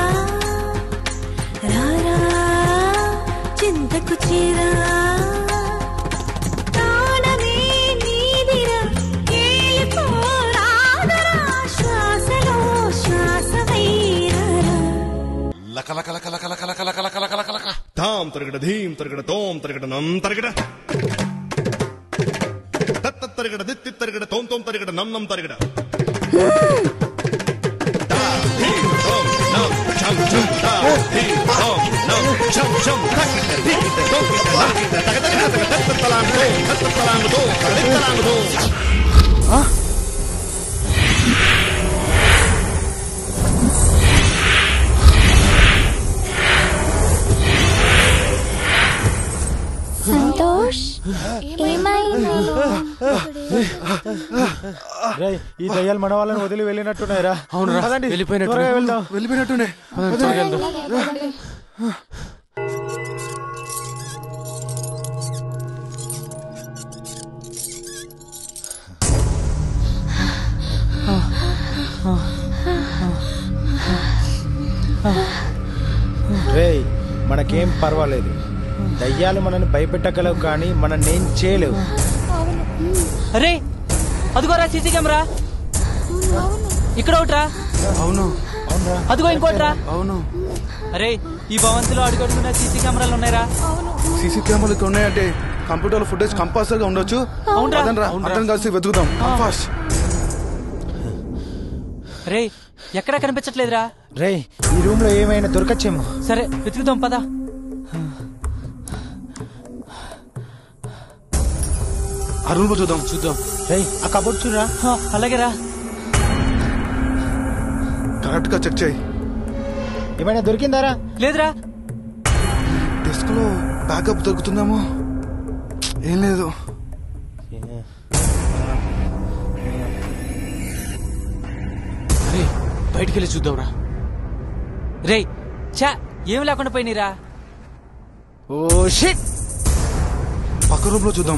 రారా చింతకు చీరా ప్రాణమే నీదిరా ఏలిపోరాదరా శ్వాసలో శ్వాసమైరారా తాం తరగడ ధీం తరగడ తోం తరగడ నం తరగడ తత్త తరగడ దిత్తి తరగడ తోం తోం తరగడ నం నం తరగడ తా, ధీం, తోం, నం, ఛం, ఛం, తా, ధీం, తోం, నం, ఛం, ఛం, తక్కిట, దిక్కిట, తోక్కిట, నక్కిట, తగ, తగ, తగ, తత్త తలాంగు తోం, తత్త తలాంగు తోం, తగ, తలాంగు తోం. సంతోష్ ఏమైంది రేయ్, ఈ దయ్యాలు మన వాళ్ళని వదిలి వెళ్ళినట్టున్నాయిరా అవునురా, పదండి, వెళ్ళిపోయినట్టు. త్వరగా వెళ్దాం వెళ్ళిపోయినట్టుండే పదండి, త్వరగా వెళ్దాం. రేయ్ మనకేం పర్వాలేదు దయ్యాలు మనల్ని భయపెట్టగలవు కానీ మనల్ని ఏం చేయలేవు అరే అదిగోరా సీసీ కెమెరా ఇక్కడ ఒకట్రా అవును అదిగో ఇంకోట్రా అవును అరే ఈ భవంతిలో అడుగడుగున సీసీ కెమెరాలు ఉన్నాయిరా సీసీ కెమెరాలు ఇక్కడ ఉన్నాయంటే కంప్యూటర్ ఫుటేజ్ కంపల్సరీగా ఉండొచ్చు అవునురా. పదండ్రా, అవునురా. అందరం కలిసి వెతుకుదాం ఫాస్ట్ రే ఎక్కడా కనిపించట్లేదురా రేయ్ ఈ రూమ్ లో ఏమైనా దొరకచ్చేమో సరే వెతుకుదాం పదా ఆ రూమ్ లో చూద్దాం చూద్దాం రేయ్ ఆ కబోర్డ్ చూడరా అలాగేరా కరెక్ట్ గా చెక్ చేయి ఏమైనా దొరికిందారా లేదురా డెస్క్ లో బ్యాకప్ దొరుకుతుందేమో ఏం లేదు అరే బయటికి వెళ్ళి చూద్దాంరా రే చా ఏం లేకుండా పోయినరా ఓ షిట్ పక్క రూమ్ లో చూద్దాం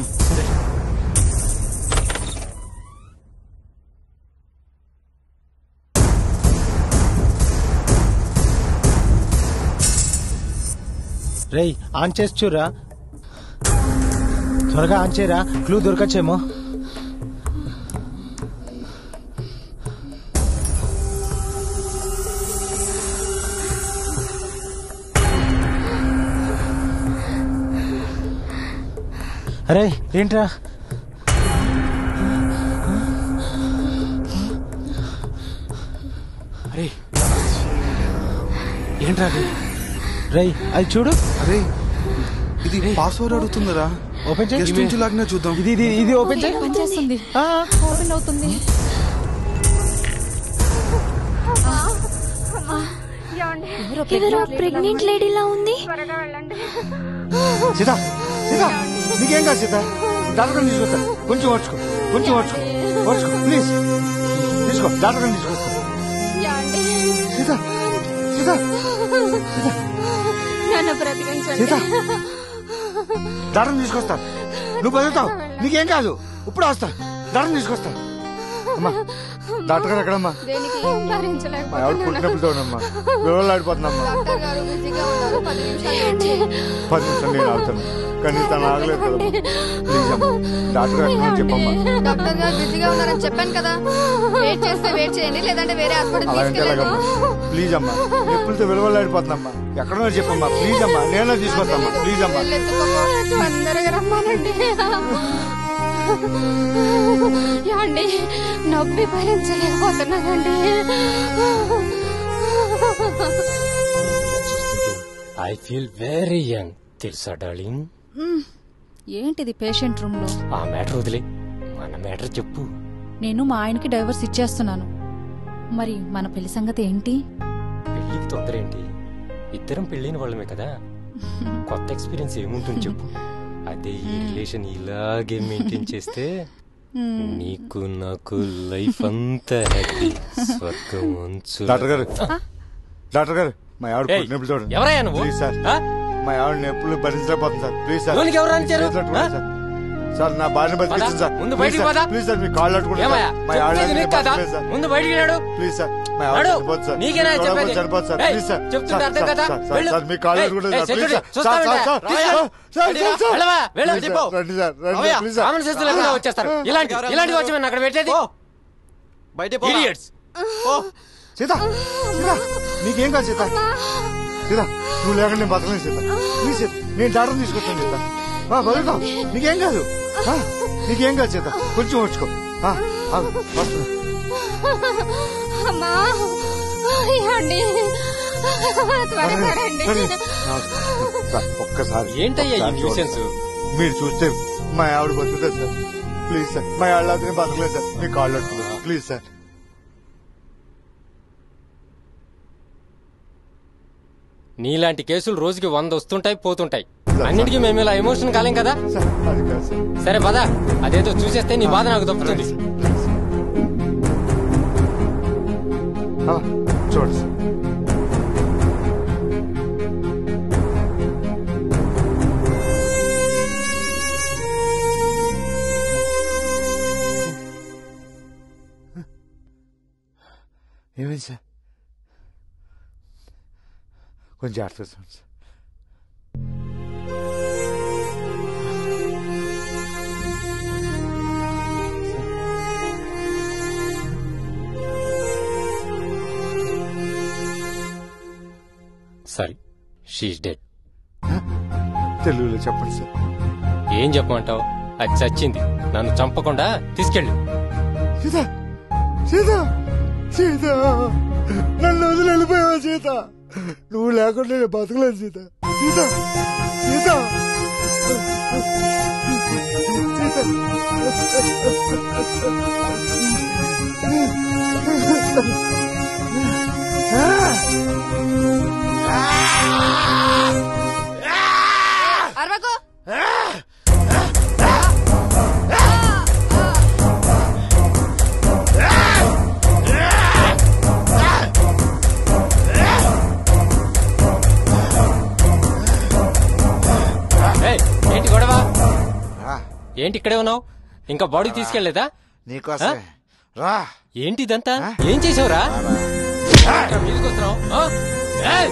రేయ్ ఆన్ చేసి చూడరా త్వరగా ఆన్ చేయరా క్లూ దొరకచ్చేమో అరే ఏంట్రా అరే ఏంట్రా అది రేయ్ అది చూడు అరే ఇది పాస్వర్డ్ అడుగుతుందిరా ఓపెన్ చేయి గెస్ట్ నుంచి లాగినా చూద్దాం ఇది ఇది ఇది ఓపెన్ చేయి పనిచేస్తుంది ఓపెన్ అవుతుంది ఎవరో ప్రెగ్నెంట్ లేడీలా ఉంది సీత సీత నీకేం కాదు సీత డాక్టర్ తీసుకొస్తా కొంచెం ఓడ్చుకో కొంచెం ఓడ్చుకో ఓడ్చుకో ప్లీజ్ తీసుకో డాక్టర్ తీసుకొస్తా సీత సీత నన్ను బ్రతికించండి సీత డాక్టర్ తీసుకొస్తా నువ్వు బతుకుతావు నీకేం కాదు ఇప్పుడు వస్తా డాక్టర్ తీసుకొస్తా అమ్మా డాక్టర్ గారు ఎక్కడమ్మా దేనికి మా ఆవిడ పుట్టినప్పుడుతోనమ్మా వివరాలు ఆడిపోతుందమ్మా డాక్టర్ గారు బిజీగా ఉన్నారు పది నిమిషాలు ఏంటి? పది నిమిషాలు నేను ఆగుతాను కానీ తను ఆగలేదు కదమ్మా ప్లీజ్ అమ్మా డాక్టర్ గారు ఎక్కడ చెప్పమ్మా డాక్టర్ గారు బిజీగా ఉన్నారని చెప్పాను కదా వెయిట్ చేస్తే వెయిట్ చేయండి లేదంటే వేరే హాస్పిటల్ అలాగంటే తీసుకెళ్ళండి ఎలాగమ్మా ప్లీజ్ అమ్మా ఎప్పుడుతో విలువలు ఆడిపోతుందమ్మా ఎక్కడో చెప్పమ్మా ప్లీజ్ అమ్మా నేనే తీసుకొస్తామ్మా ప్లీజ్ అమ్మా వెళ్ళెత్తుకోపో. తొందరగా రమ్మానండి యాండి నొప్పి భరించలేకపోతున్నానండి ఐ ఫీల్ వెరీ యంగ్ తెలుసా డార్లింగ్ మ్మ్. ఏంటిది పేషెంట్ రూమ్ లో ఆ మ్యాటర్ వదిలే మన మ్యాటర్ చెప్పు నేను మా ఆయనకి డైవర్స్ ఇచ్చేస్తున్నాను మరి మన పెళ్లి సంగతి ఏంటి పెళ్లికి తొందర ఏంటి ఇద్దరం పెళ్ళైన వాళ్ళమే కదా కొత్త ఎక్స్పీరియన్స్ ఏముంటుంది చెప్పు అదే ఈ రిలేషన్ ఇలాగే మెయింటైన్ చేస్తే మ్మ్. నీకు నాకు లైఫ్ అంతా హ్యాపీ స్వర్గం అంచు డాక్టర్ గారు డాక్టర్ గారు మా ఆవిడ ఏయ్, పుట్టినప్పుడు చూడండి ఎవరయ్యా నువ్వు? ప్లీజ్ సార్ ఆ? మా ఆవిడ నొప్పులు భరించలేకపోతుంది సార్ ప్లీజ్ సార్ ఎవరికి ఎవరు రానిచ్చారు? చేతులు పట్టుకోండి సార్. సార్ నా భార్యను బతికించండి సార్ ముందు ప్లీజ్ బయటికి సార్. పద. ప్లీజ్ సార్ మీ కాళ్ళు అట్టుకుంటాను ఏమయ్యా? మా ఆవిడ చెప్పేది నీకు కదా? బతకలేదు సార్. ముందు బయటికి రాడు ప్లీజ్ సార్ మా ఆవిడ నడు. చనిపోతుంది సార్ నీకేనా మీ గొడవ చెప్పేది? చనిపోతుంది సార్ ఏయ్, ప్లీజ్ సార్ చెప్తుంటే సార్, అర్థం సార్, కదా? సార్, సార్, వెళ్ళు. సార్ మీ కాళ్ళు ఏయ్, అట్టుకుంటాను ఏయ్, సార్ ప్లీజ్ security, సార్ చూస్తావా సార్, ఏంటా? సార్, రావయ్యా. సార్, సార్, వెళ్ళిరా, సార్, వెళ్ళవా? వెళ్ళు, ప్లీజ్ చెప్పు. సార్, రండి సార్ రండి రావయ్యా. ప్లీజ్ సార్ కామన్ సెన్స్ లేకుండా వచ్చేస్తారు ఇలాంటి ఇలాంటి వచ్చి అక్కడ పెట్టేది బయట Idiots. సీత సీత నీకేం కాదు సీత సీత నువ్వు లేకుండా నేను బతకలేను సీత ప్లీజ్ సీత నేను డాక్టర్ తీసుకొస్తాను సీత ఆ, బతుకుతావు నీకేం కాదు ఆ, నీకేం కాదు సీత కొంచెం వచ్చుకో ఆ, ఆగు, వస్తున్నా. అమ్మా యాండి త్వరగా రండి రండి. ఆ, సార్, ఒక్కసారి ఏంటయ్యా ఈ ఒక్కసారి న్యూసెన్స్? చూడండి. మీరు చూస్తే మా ఆవిడ బతుకుతుంది సార్ ప్లీజ్ సార్ మా ఆవిడ అతనే బతకలేదు సార్ మీ కాళ్ళు అట్టుకుంటాను ప్లీజ్ సార్ నీలాంటి కేసులు రోజుకి వంద వస్తుంటాయి పోతుంటాయి అన్నిటికీ మేము ఇలా ఎమోషన్ కాలేం కదా అది కాదు సార్ సరే పద అదేదో చూసేస్తే నీ బాధ నాకు తప్పుతుంది ఆ, చూడండి సార్ ఏమైంది సార్ కొంచెం జాగ్రత్తగా చూడండి సార్ సరే షీఈ్ డెడ్ తెలుగులో చెప్పండి సార్ ఏం చెప్పమంటావు అది చచ్చింది నన్ను చంపకుండా తీసుకెళ్ళు సీత సీత సీత నన్ను వదిలి వెళ్ళిపోయావా సీత నువ్వు లేకుండా నేను బతకలేదు సీత సీత సీత అరవకు ఏయ్, ఏంటి గొడవ ఏంటి ఇక్కడే ఉన్నావు ఇంకా బాడీ తీసుకెళ్లేదా నీకోసమే. రా ఏంటి ఇదంతా ఏం చేసావురా మీదకి వస్తున్నావు ఆ? ఏయ్!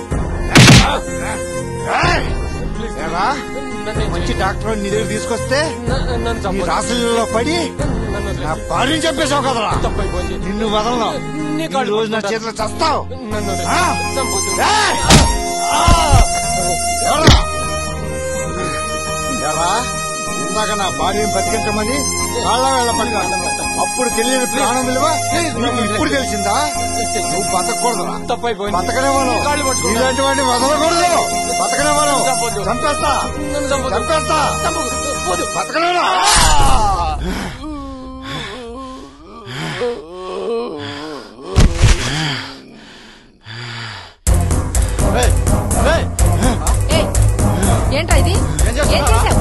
ఏరా? మంచి డాక్టర్ నీ దగ్గర తీసుకొస్తే నీ రాసులలో పడి నా భార్యని చెప్పేశావు కదరా నిన్ను వదలను ఈ రోజు నా చేతిలో చస్తావు ఆ? ఏయ్! ఎవరా? ఎవరా? ఇందాక నా భార్యను బతికించమని కాళ్ళ వేళ పడినా అప్పుడు తెలియని ప్రాణం విలువ నీకు ఇప్పుడు తెలిసిందా నువ్వు బతకూడదురా బతకనేవాను ఇలాంటి వాడిని వదలకూడదు బతకనేవాను చంపేస్తా చంపేస్తా పోదు బతకలేనా ఏయ్, ఏంట్రా ఇది ఏం చేశావు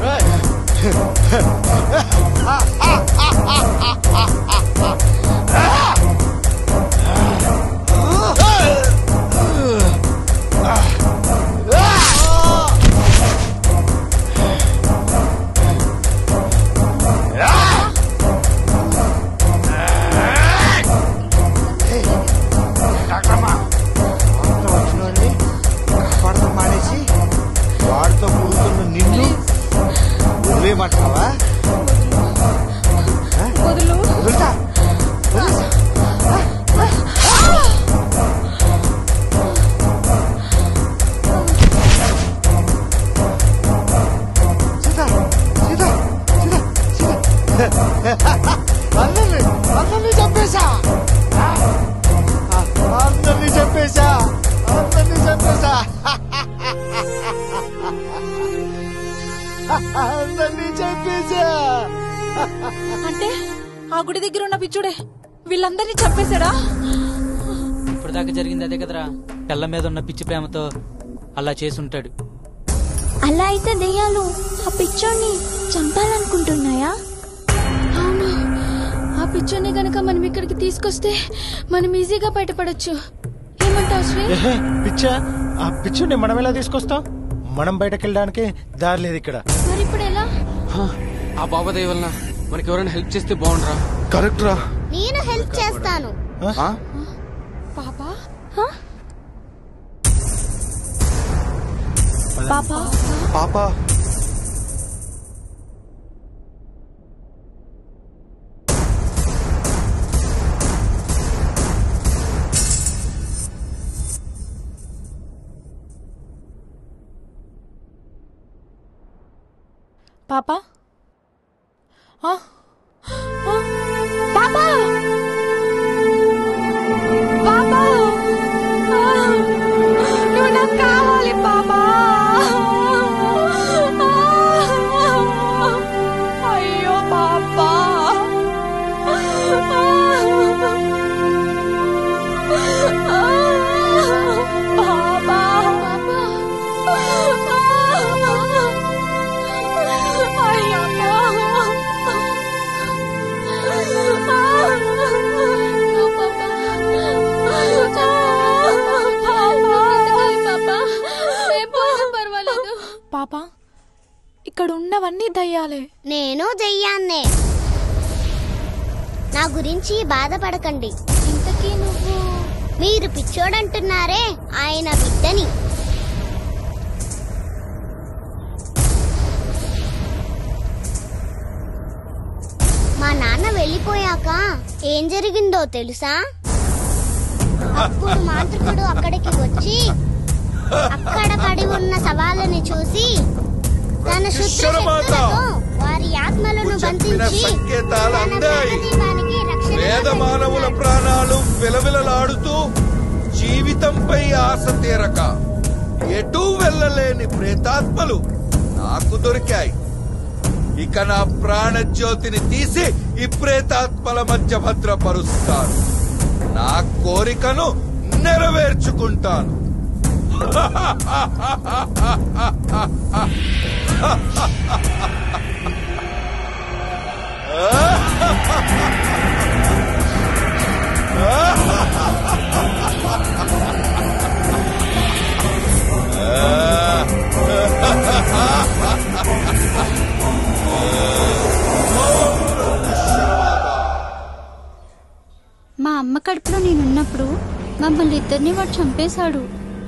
కాపాడతాం మానేసి వాడితో కూడుతున్న నిన్ను వదిలేయమంటావా వదులు వదులుతా వదిలేసా? సీత సీత సీత సీత అందరినీ అందరినీ చంపేశా అందరినీ చంపేశా అందరినీ చంపేశా అందరినీ చంపేశా అంటే ఆ గుడి దగ్గర ఉన్న పిచ్చుడే వీళ్ళందరినీ చంపేశాడా ఇప్పుడు దాకా జరిగింది అదే కదరా పిల్ల మీద ఉన్న పిచ్చి ప్రేమతో అలా చేసుంటాడు అలా అయితే దెయ్యాలు ఆ పిచ్చోడిని చంపాలనుకుంటున్నాయా అవును ఆ పిచ్చోని గనక మనం ఇక్కడికి తీసుకొస్తే మనం ఈజీగా బయటపడొచ్చు ఏమంటావు శ్రీ ఏహే, పిచ్చా ఆ పిచ్చుని మనం ఎలా తీసుకొస్తాం మనం బయటకు వెళ్ళడానికి దారి లేదు ఇక్కడ మరి ఇప్పుడు ఎలా ఆ బాబా దయ వలన మనకి ఎవరైనా హెల్ప్ చేస్తే బాగుండరా కరెక్ట్ రా నేను హెల్ప్ చేస్తాను పాపా పాపా పాపా పాపా ఆ? ఆ? పాపా పాపా ఆ! నువ్వు నాకు కావాలి పాపా ఆ! అయ్యో పాపా పాపా పాపా ఇక్కడ ఉన్నవన్నీ దయ్యాలే నేను దెయ్యాన్నే నా గురించి బాధపడకండి ఇంతకీ నువ్వు మీరు పిచ్చోడంటున్నారే ఆయన బిడ్డని మా నాన్న వెళ్ళిపోయాక ఏం జరిగిందో తెలుసా అప్పుడు మాంత్రికుడు అక్కడికి వచ్చి అక్కడ పడి ఉన్న సవాళ్ళని చూసి తన శుద్ధ శరమాత! శక్తులతో వారి ఆత్మలను చెప్పిన బంధించి సంకేతాలు తన అందాయి ప్రాణజీవానికి రక్షణ వేద మానవుల ప్రాణాలు విలవిలలాడుతూ జీవితంపై ఆశ తీరక ఎటూ వెళ్ళలేని ప్రేతాత్మలు నాకు దొరికాయి ఇక నా ప్రాణజ్యోతిని తీసి ఈ ప్రేతాత్మల మధ్య భద్రపరుస్తాను నా కోరికను నెరవేర్చుకుంటాను మా అమ్మ కడుపులో నేనున్నప్పుడు మమ్మల్ని ఇద్దరిని వాడు చంపేశాడు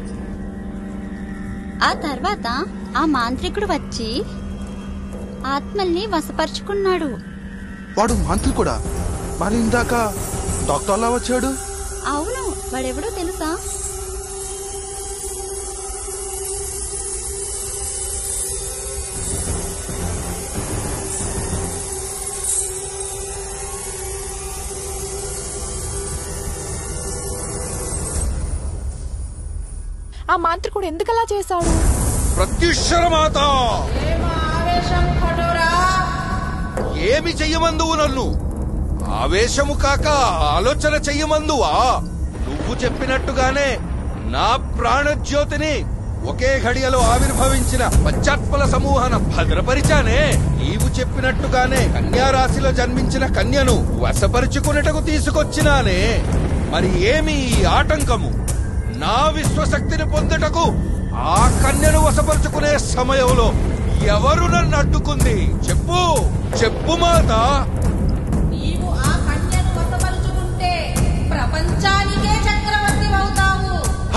ఆ తర్వాత ఆ మాంత్రికుడు వచ్చి ఆత్మల్ని వశపరుచుకున్నాడు వాడు మాంత్రికుడా మరి ఇందాక డాక్టర్లా వచ్చాడు అవును వాడెవడో తెలుసా ఆ మాంత్రికుడు ఎందుకలా చేశాడు ప్రత్యుషరమాత ఆవేశం ఖడో ఏమి చెయ్యమందువు నన్ను ఆవేశము కాక ఆలోచన చెయ్యమందువా నువ్వు చెప్పినట్టుగానే నా ప్రాణజ్యోతిని ఒకే ఘడియలో ఆవిర్భవించిన పశ్చాత్పల సమూహాన భద్రపరిచానే నీవు చెప్పినట్టుగానే కన్యారాశిలో జన్మించిన కన్యను వశపరుచుకునేటకు తీసుకొచ్చినానే మరి ఏమి ఈ ఆటంకము నా విశ్వశక్తిని పొందుటకు ఆ కన్యను వశపరుచుకునే సమయంలో ఎవరు నన్ను అడ్డుకుంది చెప్పు చెప్పు మాత నీవు ఆ కన్యను వశపరుచుకుంటే ప్రపంచానికే చక్రవర్తి అవుతావు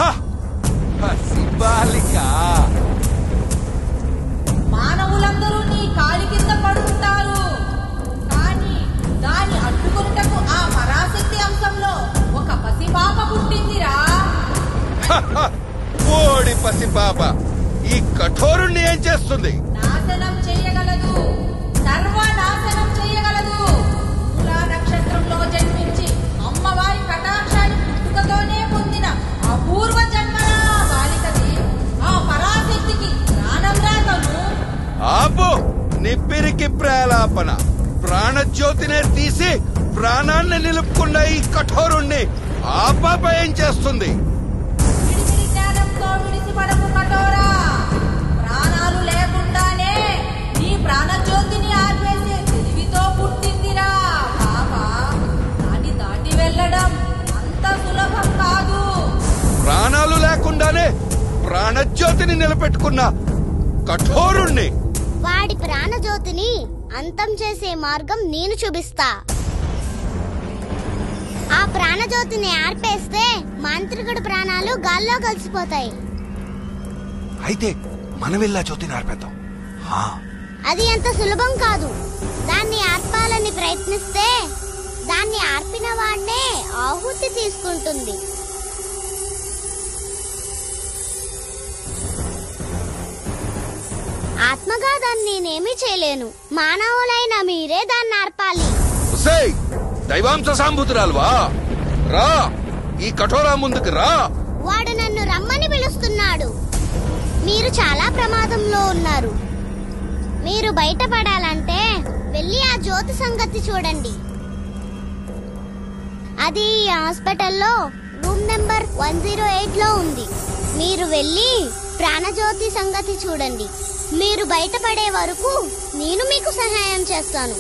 బాలిక మానవులందరూ నీ కాలి కింద పడుంటారు కానీ దాని అడ్డుకొనుటకు ఆ పరాశక్తి అంశంలో ఒక పసిపాప పుట్టిందిరా ఓడి పసిపాప ఈ కఠోరుణ్ణి ఏం చేస్తుంది నాశనం చేయగలదు సర్వనాశనం చేయగలదు తులా నక్షత్రంలో జన్మించి అమ్మవారి కటాక్షాన్ని పుట్టుకతోనే పొందిన అపూర్వ జన్మరా బాలికది ఆ పరాశక్తికి ప్రాణం రాతను ఆపు నిప్పిరికి ప్రేలాపన ప్రాణజ్యోతినే తీసి ప్రాణాన్ని నిలుపుకున్న ఈ కఠోరుణ్ణి ఆ పాప ఏం చేస్తుంది విడివిడి జ్ఞానంతో విడిసిపడకు కఠోరా ప్రాణాలు లేకుండానే నీ ప్రాణజ్యోతిని ఆర్పేసే తెలివితో పుట్టిందిరా పాప దాన్ని దాటి వెళ్ళడం అంత సులభం కాదు ప్రాణాలు లేకుండానే ప్రాణజ్యోతిని నిలబెట్టుకున్న కఠోరుణ్ణి వాడి ప్రాణజ్యోతిని అంతం చేసే మార్గం నేను చూపిస్తా ఆ ప్రాణజ్యోతిని ఆర్పేస్తే మాంత్రికుడి ప్రాణాలు గాల్లో కలిసిపోతాయి అయితే మనం వెళ్ళా జ్యోతిని ఆర్పేద్దాం అది అంత సులభం కాదు దాన్ని ఆర్పాలని ప్రయత్నిస్తే దాన్ని ఆర్పిన వాడినే ఆహుతి తీసుకుంటుంది ఆత్మగా దాన్ని నేనేమీ చేయలేను మానవులైన మీరే దాన్ని ఆర్పాలి ఉసేయ్ దైవాంశ సాంభూతురాలువా రా ఈ కఠోరా ముందుకు రా వాడు నన్ను రమ్మని పిలుస్తున్నాడు మీరు చాలా ప్రమాదంలో ఉన్నారు మీరు బయటపడాలంటే వెళ్ళి ఆ జ్యోతి సంగతి చూడండి అది ఈ హాస్పిటల్లో room number one zero eight లో ఉంది మీరు వెళ్ళి ప్రాణజ్యోతి సంగతి చూడండి మీరు బయటపడే వరకు నేను మీకు సహాయం చేస్తాను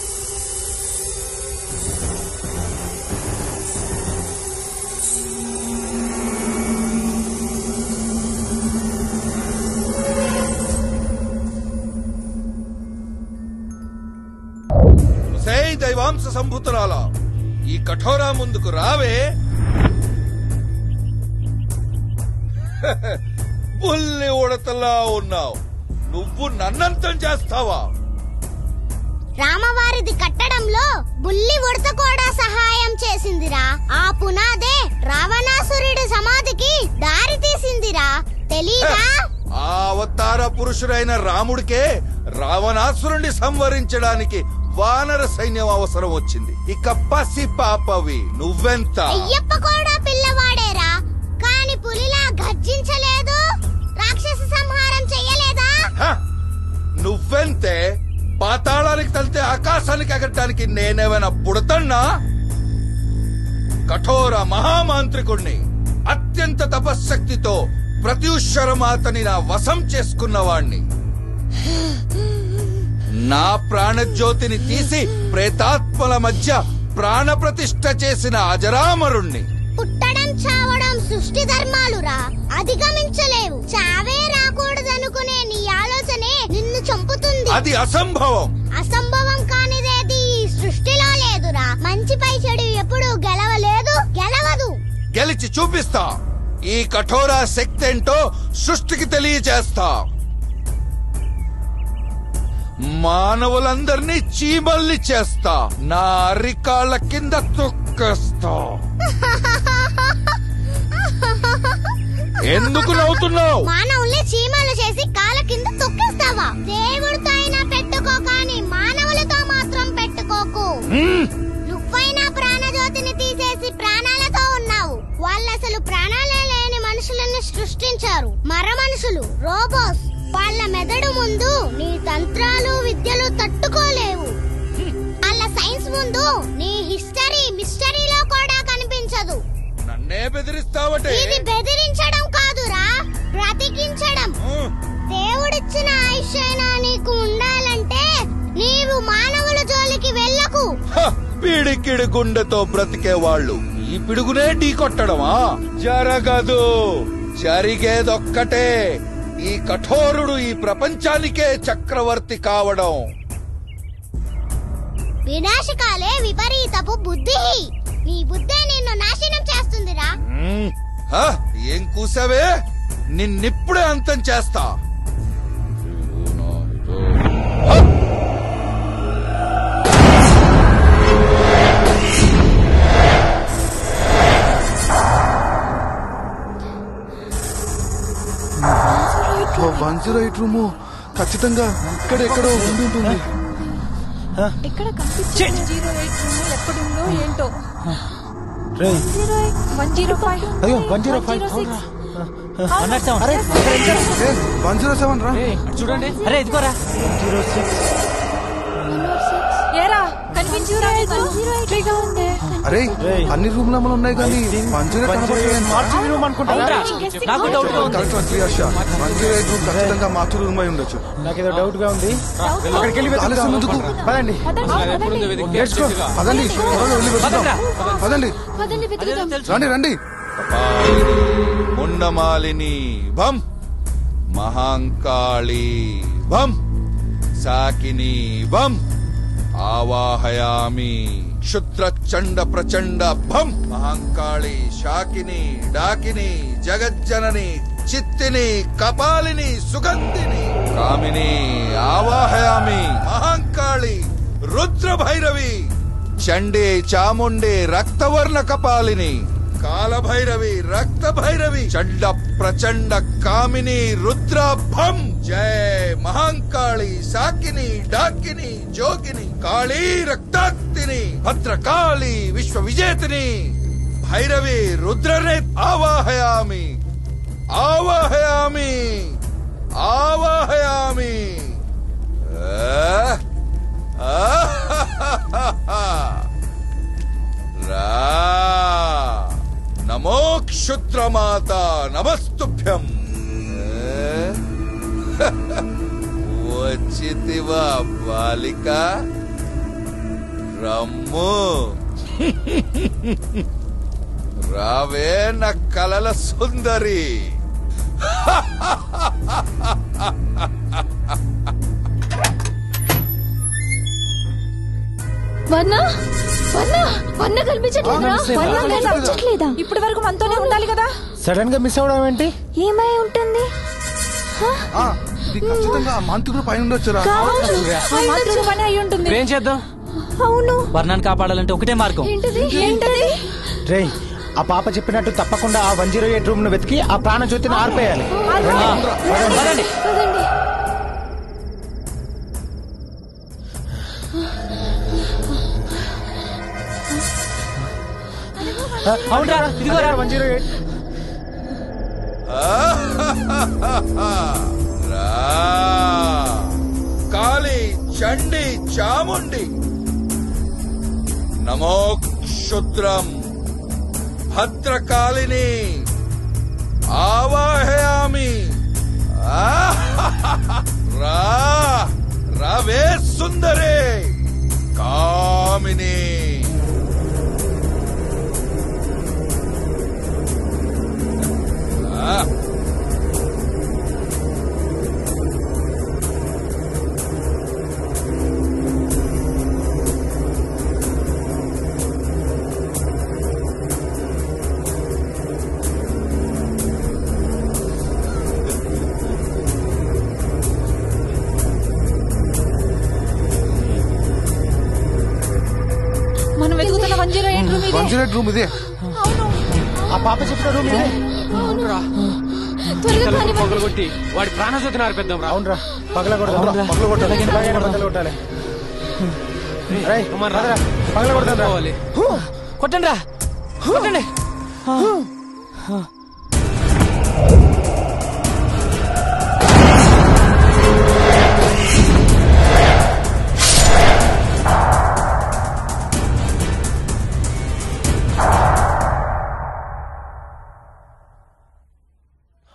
ఉసేయ్ దైవాంశ సంభూతురాల ఈ కఠోరా ముందుకు రావే బుల్లి ఉడతలా ఉన్నావు నువ్వు నన్నంతం చేస్తావా రామవారిది కట్టడంలో బుల్లి ఉడత కూడా సహాయం చేసిందిరా ఆ పునాదే రావణాసురుడి సమాధికి దారి తీసిందిరా తెలీదా ఆ అవతార పురుషుడైన రాముడికే రావణాసురుణ్ణి సంవరించడానికి వానర సైన్యం అవసరం వచ్చింది ఇక పసి పాపవి నువ్వెంత అయ్యప్ప కూడా పిల్లవాడేరా కాని పులిలా గర్జించలేదు రాక్షస సంహారం చెయ్యలేదా హ! నువ్వెంతే పాతాళానికి తలితే ఆకాశానికి ఎగరటానికి నేనేమైనా పుడతన్నా కఠోర మహామాంత్రికుణ్ణి అత్యంత తపశ్శక్తితో ప్రత్యుషరమాతని నా వశం చేసుకున్నవాణ్ణి నా ప్రాణజ్యోతిని తీసి ప్రేతాత్మల మధ్య ప్రాణప్రతిష్ఠ చేసిన అజరామరుణ్ణి పుట్టడం చావడం సృష్టి ధర్మాలురా అధిగమించలేవు చావే రాకూడదనుకునే నీ ఆలోచనే నిన్ను చంపుతుంది అది అసంభవం అసంభవం కానిదేది ఈ సృష్టిలో లేదురా మంచిపై చెడు ఎప్పుడు గెలవలేదు గెలవదు గెలిచి చూపిస్తా ఈ కఠోర శక్తి ఏంటో సృష్టికి తెలియచేస్తా మానవులందరినీ చీమల్ని చేస్తా నా అరికాళ్ళ కింద తొక్కేస్తా ఎందుకు నవ్వుతున్నావు మానవుల్ని చీమలు చేసి కాళ్ళ కింద తొక్కేస్తావా దేవుడితో అయినా పెట్టుకో కానీ మానవులతో మాత్రం పెట్టుకోకు నువ్వైనా ప్రాణజ్యోతిని తీసేసి ప్రాణాలతో ఉన్నావు వాళ్ళు అసలు ప్రాణాలే లేని మనుషులను సృష్టించారు మర మనుషులు రోబోస్ వాళ్ళ మెదడు ముందు నీ తంత్రాలు విద్యలు తట్టుకోలేవు ముందు నీ హిస్టరీ మిస్టరీలో కూడా కనిపించదు నన్నే బెదిరిస్తావటే ఇది బెదిరించడం కాదురా బ్రతికించడం దేవుడిచ్చిన ఆయుష్యైనా నీకు ఉండాలంటే నీవు మానవుల జోలికి వెళ్ళకు హ! పిడికిడి గుండెతో బ్రతికే వాళ్ళు ఈ పిడుగునే ఢీ కొట్టడమా జరగదు జరిగేదొక్కటే ఈ కఠోరుడు ఈ ప్రపంచానికే చక్రవర్తి కావడం వినాశకాలే విపరీతపు బుద్ధి నీ బుద్ధే నిన్ను నాశనం చేస్తుందిరా మ్మ్. హ! ఏం కూసావే నిన్నిప్పుడే అంతం చేస్తా వన్ జీరో ఎయిట్ రూము ఖచ్చితంగా ఇక్కడెక్కడో ఉండి ఉంటుంది ఎక్కడ కనిపించింది జీరో ఎయిట్ రూమ్ ఎక్కడుందో ఏంటో రేయ్ వన్ జీరో ఫైవ్ అయ్యో వన్ జీరో ఫైవ్ అరే వన్ జీరో సెవెన్ రా చూడండి అరే ఇదిగోరా జీరో సిక్స్ ఏరా కనిపించిందా ఫ్రీగా ఉంది అరే అన్ని రూమ్ లో ఉన్నాయి కానీ వన్ జీరో మార్చి రూమ్ అనుకుంటారా నాకు డౌట్ గా ఉంది వన్ జీరో ఎయిట్ రూమ్ ఖచ్చితంగా మాతృ రూమ్ అయి ఉండొచ్చు నాకేదో డౌట్ గా ఉంది అక్కడికి వెళ్ళి ఆలస్యం ఎందుకు? పదండి Let's go. పదండి త్వరగా వెళ్ళి వెతుకుదాం. పదండి పదండి వెతుకుదాం రండి రండి ముండమాలిని భం మహాంకాళి భం సాకిని భం ఆవాహయామి క్షుద్ర చండ ప్రచండ భం మహాంకాళి శాకిని డాకిని జగజ్జనని చిత్తిని కపాలిని సుగంధిని కామిని ఆవాహయామి మహాంకాళి రుద్ర భైరవి చండే చాముండే రక్తవర్ణ కపాలిని కాలభైరవి రక్త భైరవి చండ ప్రచండ కామిని రుద్రాభం జయ మహాంకాళి సాకిని డాకిని జోగిని కాళీ రక్తాక్తిని భద్రకాళి విశ్వ విజేతిని భైరవి రుద్రనే ఆవాహయామి ఆవాహయామి ఆవాహయామి ఆ? ఆహాహాహా. రా నమో క్షుద్రమాత నమస్తుభ్యం ఏ? వచ్చితివా బాలిక రమ్ము రావే నా కలల సుందరి వర్ణ వర్ణ వర్ణ కనిపించట్లేదా వర్ణ కనిపించట్లేదా ఇప్పటి వరకు మనతోనే ఉండాలి కదా సడన్ గా మిస్ అవడం ఏంటి ఏమై ఉంటుంది ఆ, ఇది ఖచ్చితంగా ఆ మంత్రుడు పైన ఉండొచ్చురా ఆ మాతృ పని అయి ఉంటుంది ఏం చేద్దాం అవును వర్ణాన్ని కాపాడాలంటే ఒకటే మార్గం ఏంటది ఏంటది రేయ్ ఆ పాప చెప్పినట్టు తప్పకుండా ఆ వన్ జీరో ఎయిట్ రూమ్ ను వెతికి ఆ ప్రాణ జ్యోతిని ఆర్పేయాలి పదండి. పదండి అవునరా ఇదిగోరా వన్ జీరో ఎయిట్ రా కాళీ చండి చాముండి నమో క్షుద్రం భద్రకాళిని ఆవాహయామి ఆహాహాహా. రా రావే సుందరే కామిని ఆ మనం వెతుకుతున్న one zero eight room one zero eight room ఇదే ఆ పాప చెప్పిన రూమ్ ఇదే త్వరగా కానివ్వండి. పగలగొట్టి వాడి ప్రాణజ్యోతిని ఆర్పేద్దాం రా అవునరా పగల కొడదాం పగల కొట్టాలి ఎలాగైనా బద్దలు కొట్టాలి రేయ్, పదరా, పగల కొడదాం రా. కొట్టండి రా కొట్టండి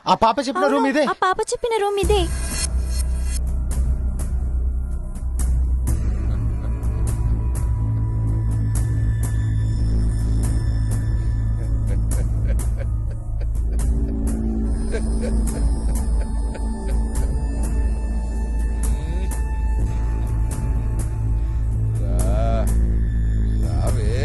ఆ పాప చెప్పిన రూమ్ ఇదే ఆ పాప చెప్పిన రూమ్ ఇదే రా. రావే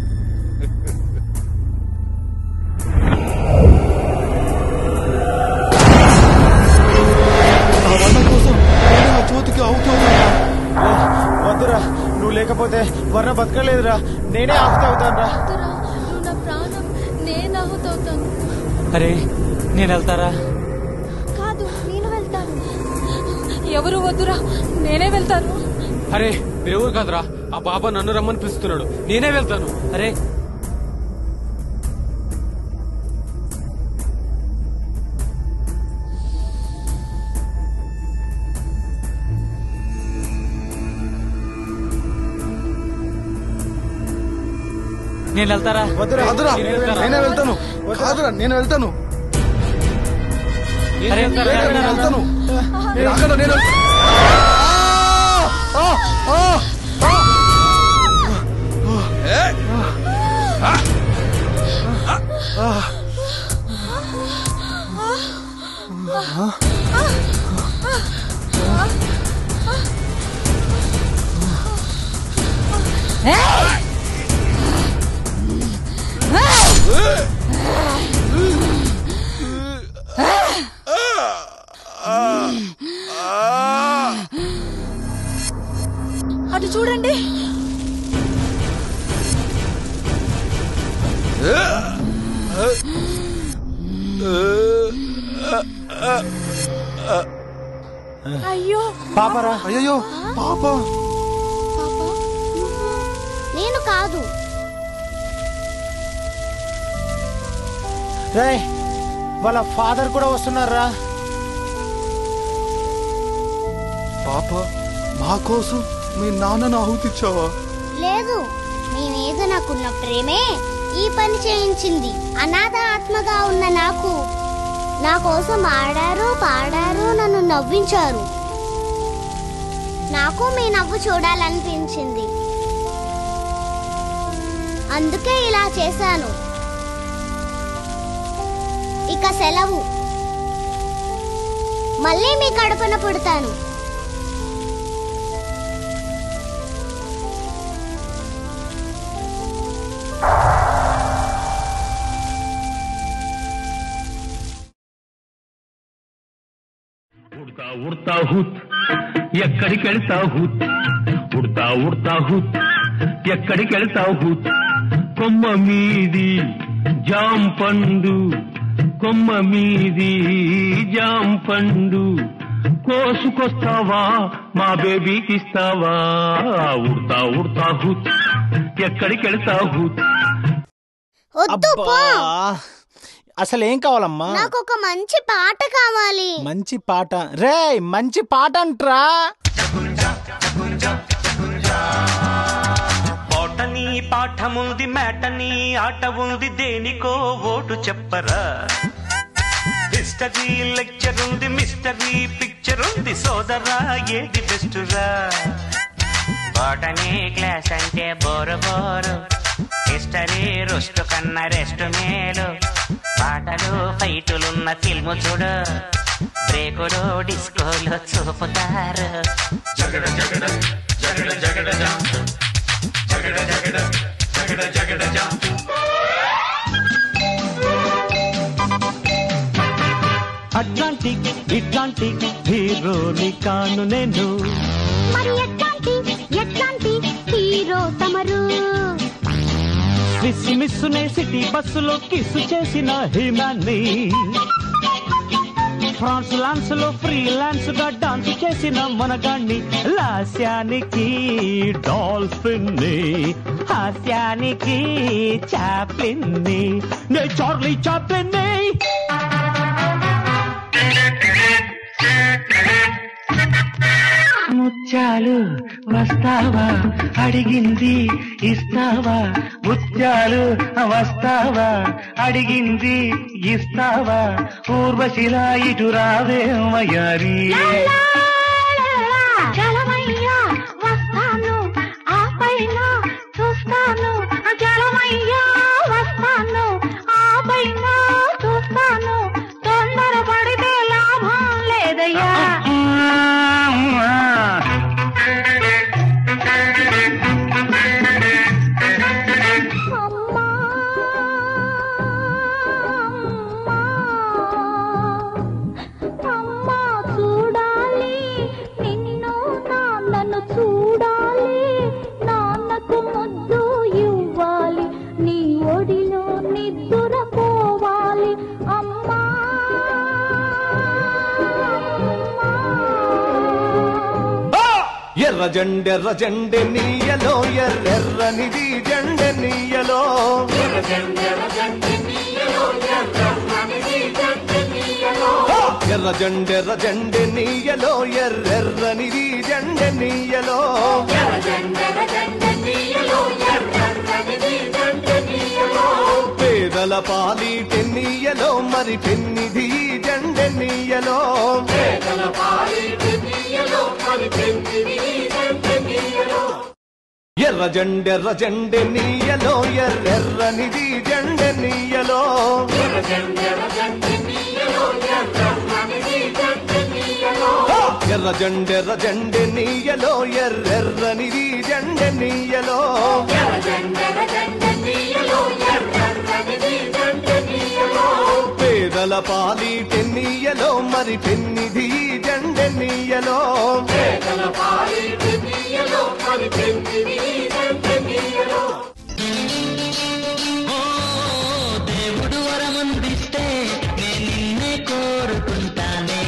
ఆ వన్న కోసం నేను ఆ జ్యోతికి అవుతున్నా వద్దురా నువ్వు లేకపోతే వర్ణ బతకలేదురా నేనే ఆఫ్ట్ అవుతాను రా నువ్వు నా ప్రాణం నేను ఆహుతవుతాను అరే నేను వెళ్తారా కాదు నేను వెళ్తాను ఎవరు వద్దురా నేనే వెళ్తాను అరే మీరెవరు కాదురా ఆ బాబా నన్ను రమ్మని పిలుస్తున్నాడు నేనే వెళ్తాను అరే నేను వెళ్తారా వద్దురా కాదురా నేనే వెళ్తాను కాదురా నేను వెళ్తాను అరే లేదురా, నేను వెళ్తాను నేను అక్కడ నేను వెళ్తాను. ఆ! ఆ! ఆ! ఆ! అటు చూడండి అయ్యో పాపరా అయ్యో పాప నేను కాదు రే వాళ్ళ ఫాదర్ కూడా వస్తున్నారా పాప మా కోసం మీ నాన్నను ఆహుతిచ్చావా లేదు మీ మీద నాకున్న ప్రేమే ఈ పని చేయించింది అనాథ ఆత్మగా ఉన్న నాకు నా కోసం ఆడారు పాడారు నన్ను నవ్వించారు నాకు మీ నవ్వు చూడాలనిపించింది అందుకే ఇలా చేశాను ఇక సెలవు మళ్ళీ మీ కడుపున పుడతాను ఉడతా ఉడతా హుత్ ఎక్కడికి వెళ్తావు హుత్ ఉడతా ఉడతా హుత్ ఎక్కడికి వెళ్తావు హుత్ కొమ్మ మీది జాం పండు కొమ్మ మీది జాం పండు కోసుకొస్తావా మా బేబీకి ఇస్తావా ఉడతా ఉడతా హుత్ ఎక్కడికి వెళ్తావు హుత్ వద్దు పో అసలు ఏం కావాలమ్మా నాకు ఒక మంచి పాట కావాలి మంచి పాట రే మంచి పాట అంట్రా పాటని పాఠముంది మేటని ఆట ఉంది దేనికో ఓటు చెప్పరా హిస్టరీ లెక్చర్ ఉంది మిస్టరీ పిక్చర్ ఉంది సోదరా ఏది బెస్టురా బోటనీ క్లాస్ అంటే బోరు బోరు హిస్టరీ రుస్టు కన్నా రెస్ట్ మేలు పాటలు ఫైటులున్న ఫిల్ము చూడు బ్రేకులు డిస్కోలు చూపుతారు జగడ జగడ జగడ జగడ జా జగడ జగడ జగడ జగడ జా అట్లాంటిక్ ఇట్లాంటిక్ హీరోని కాను నేను మరి ఎట్లాంటి ఎట్లాంటి హీరో తమరు మిస్ మిస్సునే సిటీ బస్సులో కిస్సు చేసిన హిమాన్ని ఫ్రాన్స్ లాన్స్ లో ఫ్రీలాన్స్ గా డాన్స్ చేసిన మనగాన్ని లాస్యానికి డాల్ఫిన్ ని హాస్యానికి చాప్లిన్ ని నే చార్లీ చాప్లిన్ ని ముత్యాలు వస్తావా అడిగింది ఇస్తావా ముత్యాలు వస్తావా అడిగింది ఇస్తావా ఊర్వశిలా ఇటు రావే మయారి జలమయ్యా వస్తాను ఆ పైన చూస్తాను జలమయ్యా వస్తాను ఆ పైన చూస్తాను తొందర పడితే లాభం లేదయ్యా అమ్మా చూడాలి నిన్ను నాన్నను చూడాలి నాన్నకు ముద్దు ఇవ్వాలి నీ ఒడిలో నిద్దుర పోవాలి అమ్మా ఎర్ర జెండెర్ర జెండె నీయలో ఎర్రెర్రనిది జెండె నీయలో ఎర్ర జెండెర్ర జెండె నీయలో ఎర్రెర్రనిది జెండె నీయలో పేదల పాలి టెన్నీయలో మరి పెన్నిధి జెండె నీయలో పేదల పాలి టెన్నీయలో మరి ఎర్ర జెండెర్ర జెండె నీయలో ఎర్రెర్రనిది జెండె నీయలో ఎర్ర జెండెర్ర జెండె నీయలో ఎర్రెర్రనిది జెండె నీయలో పేదల పాలి టెన్నీయలో మరి పెన్నిధి జెండె నీయలో పేదల పాలి టెన్నీయలో మరి పెన్నిధి జెండె నీయలో దేవుడు వరమందిస్తే నేను నిన్నే కోరుకుంటానే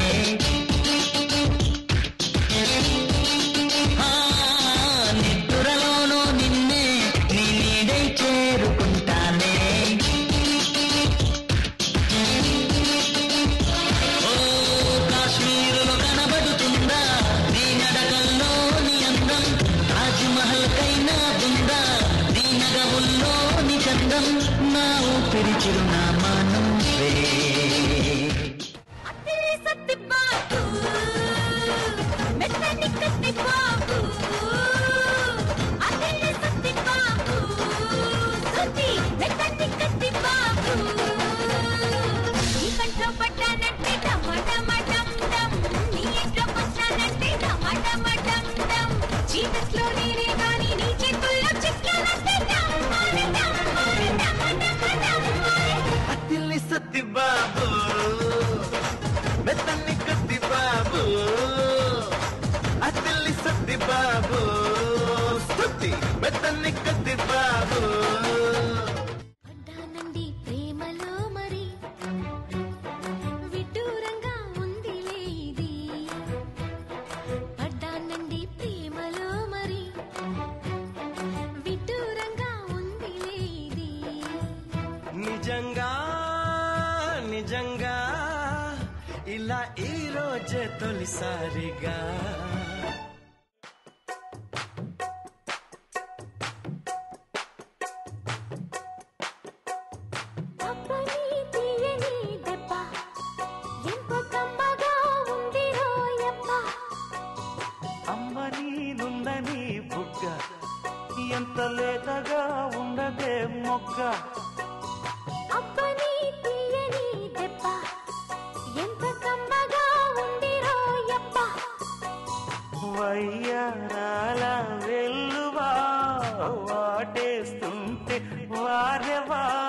ఆ, నిద్రలోనూ నిన్నే నీ నీడై చేరుకుంటానే ఓ కాశ్మీరులో కనబడుతుందా నీ నడకల్లో నీ అందం తాజ్ మహల్ కైనా ఉందా నీ నగవుల్లో నీ చందం నా ఊపిరి చిరునామా నువ్వే చీకట్లో నేనే గాని నీ చేతుల్లో చిక్కానంటే డమ్మారి డమ్మారి డమ్మ డమ్మ డమ్మారి అతిల్లి సత్తి బాబు మెత్తన్ని కత్తి బాబు అతిల్లి సత్తి బాబు స్తుతి మెత్తన్ని కత్తి బాబు పడ్డానండి ప్రేమలో మరి విడ్డూరంగా ఉందిలే ఇది పడ్డానండి ప్రేమలో మరి విడ్డూరంగా ఉందిలే ఇది నిజంగా నిజంగా ఇలా ఈ రోజే తొలిసారిగా అబ్బని తీయని దెబ్బ ఎంత కమ్మగా ఉంది రోయప్ప అమ్మ నీనుందని బుగ్గ ఎంత లేతగా ఉండదే మొగ్గ అబ్బని తీయని దెబ్బ ఎంత కమ్మగా ఉంది రోయప్ప వయ్యారాల వెల్లువా వాటేస్తుంటే వారెవా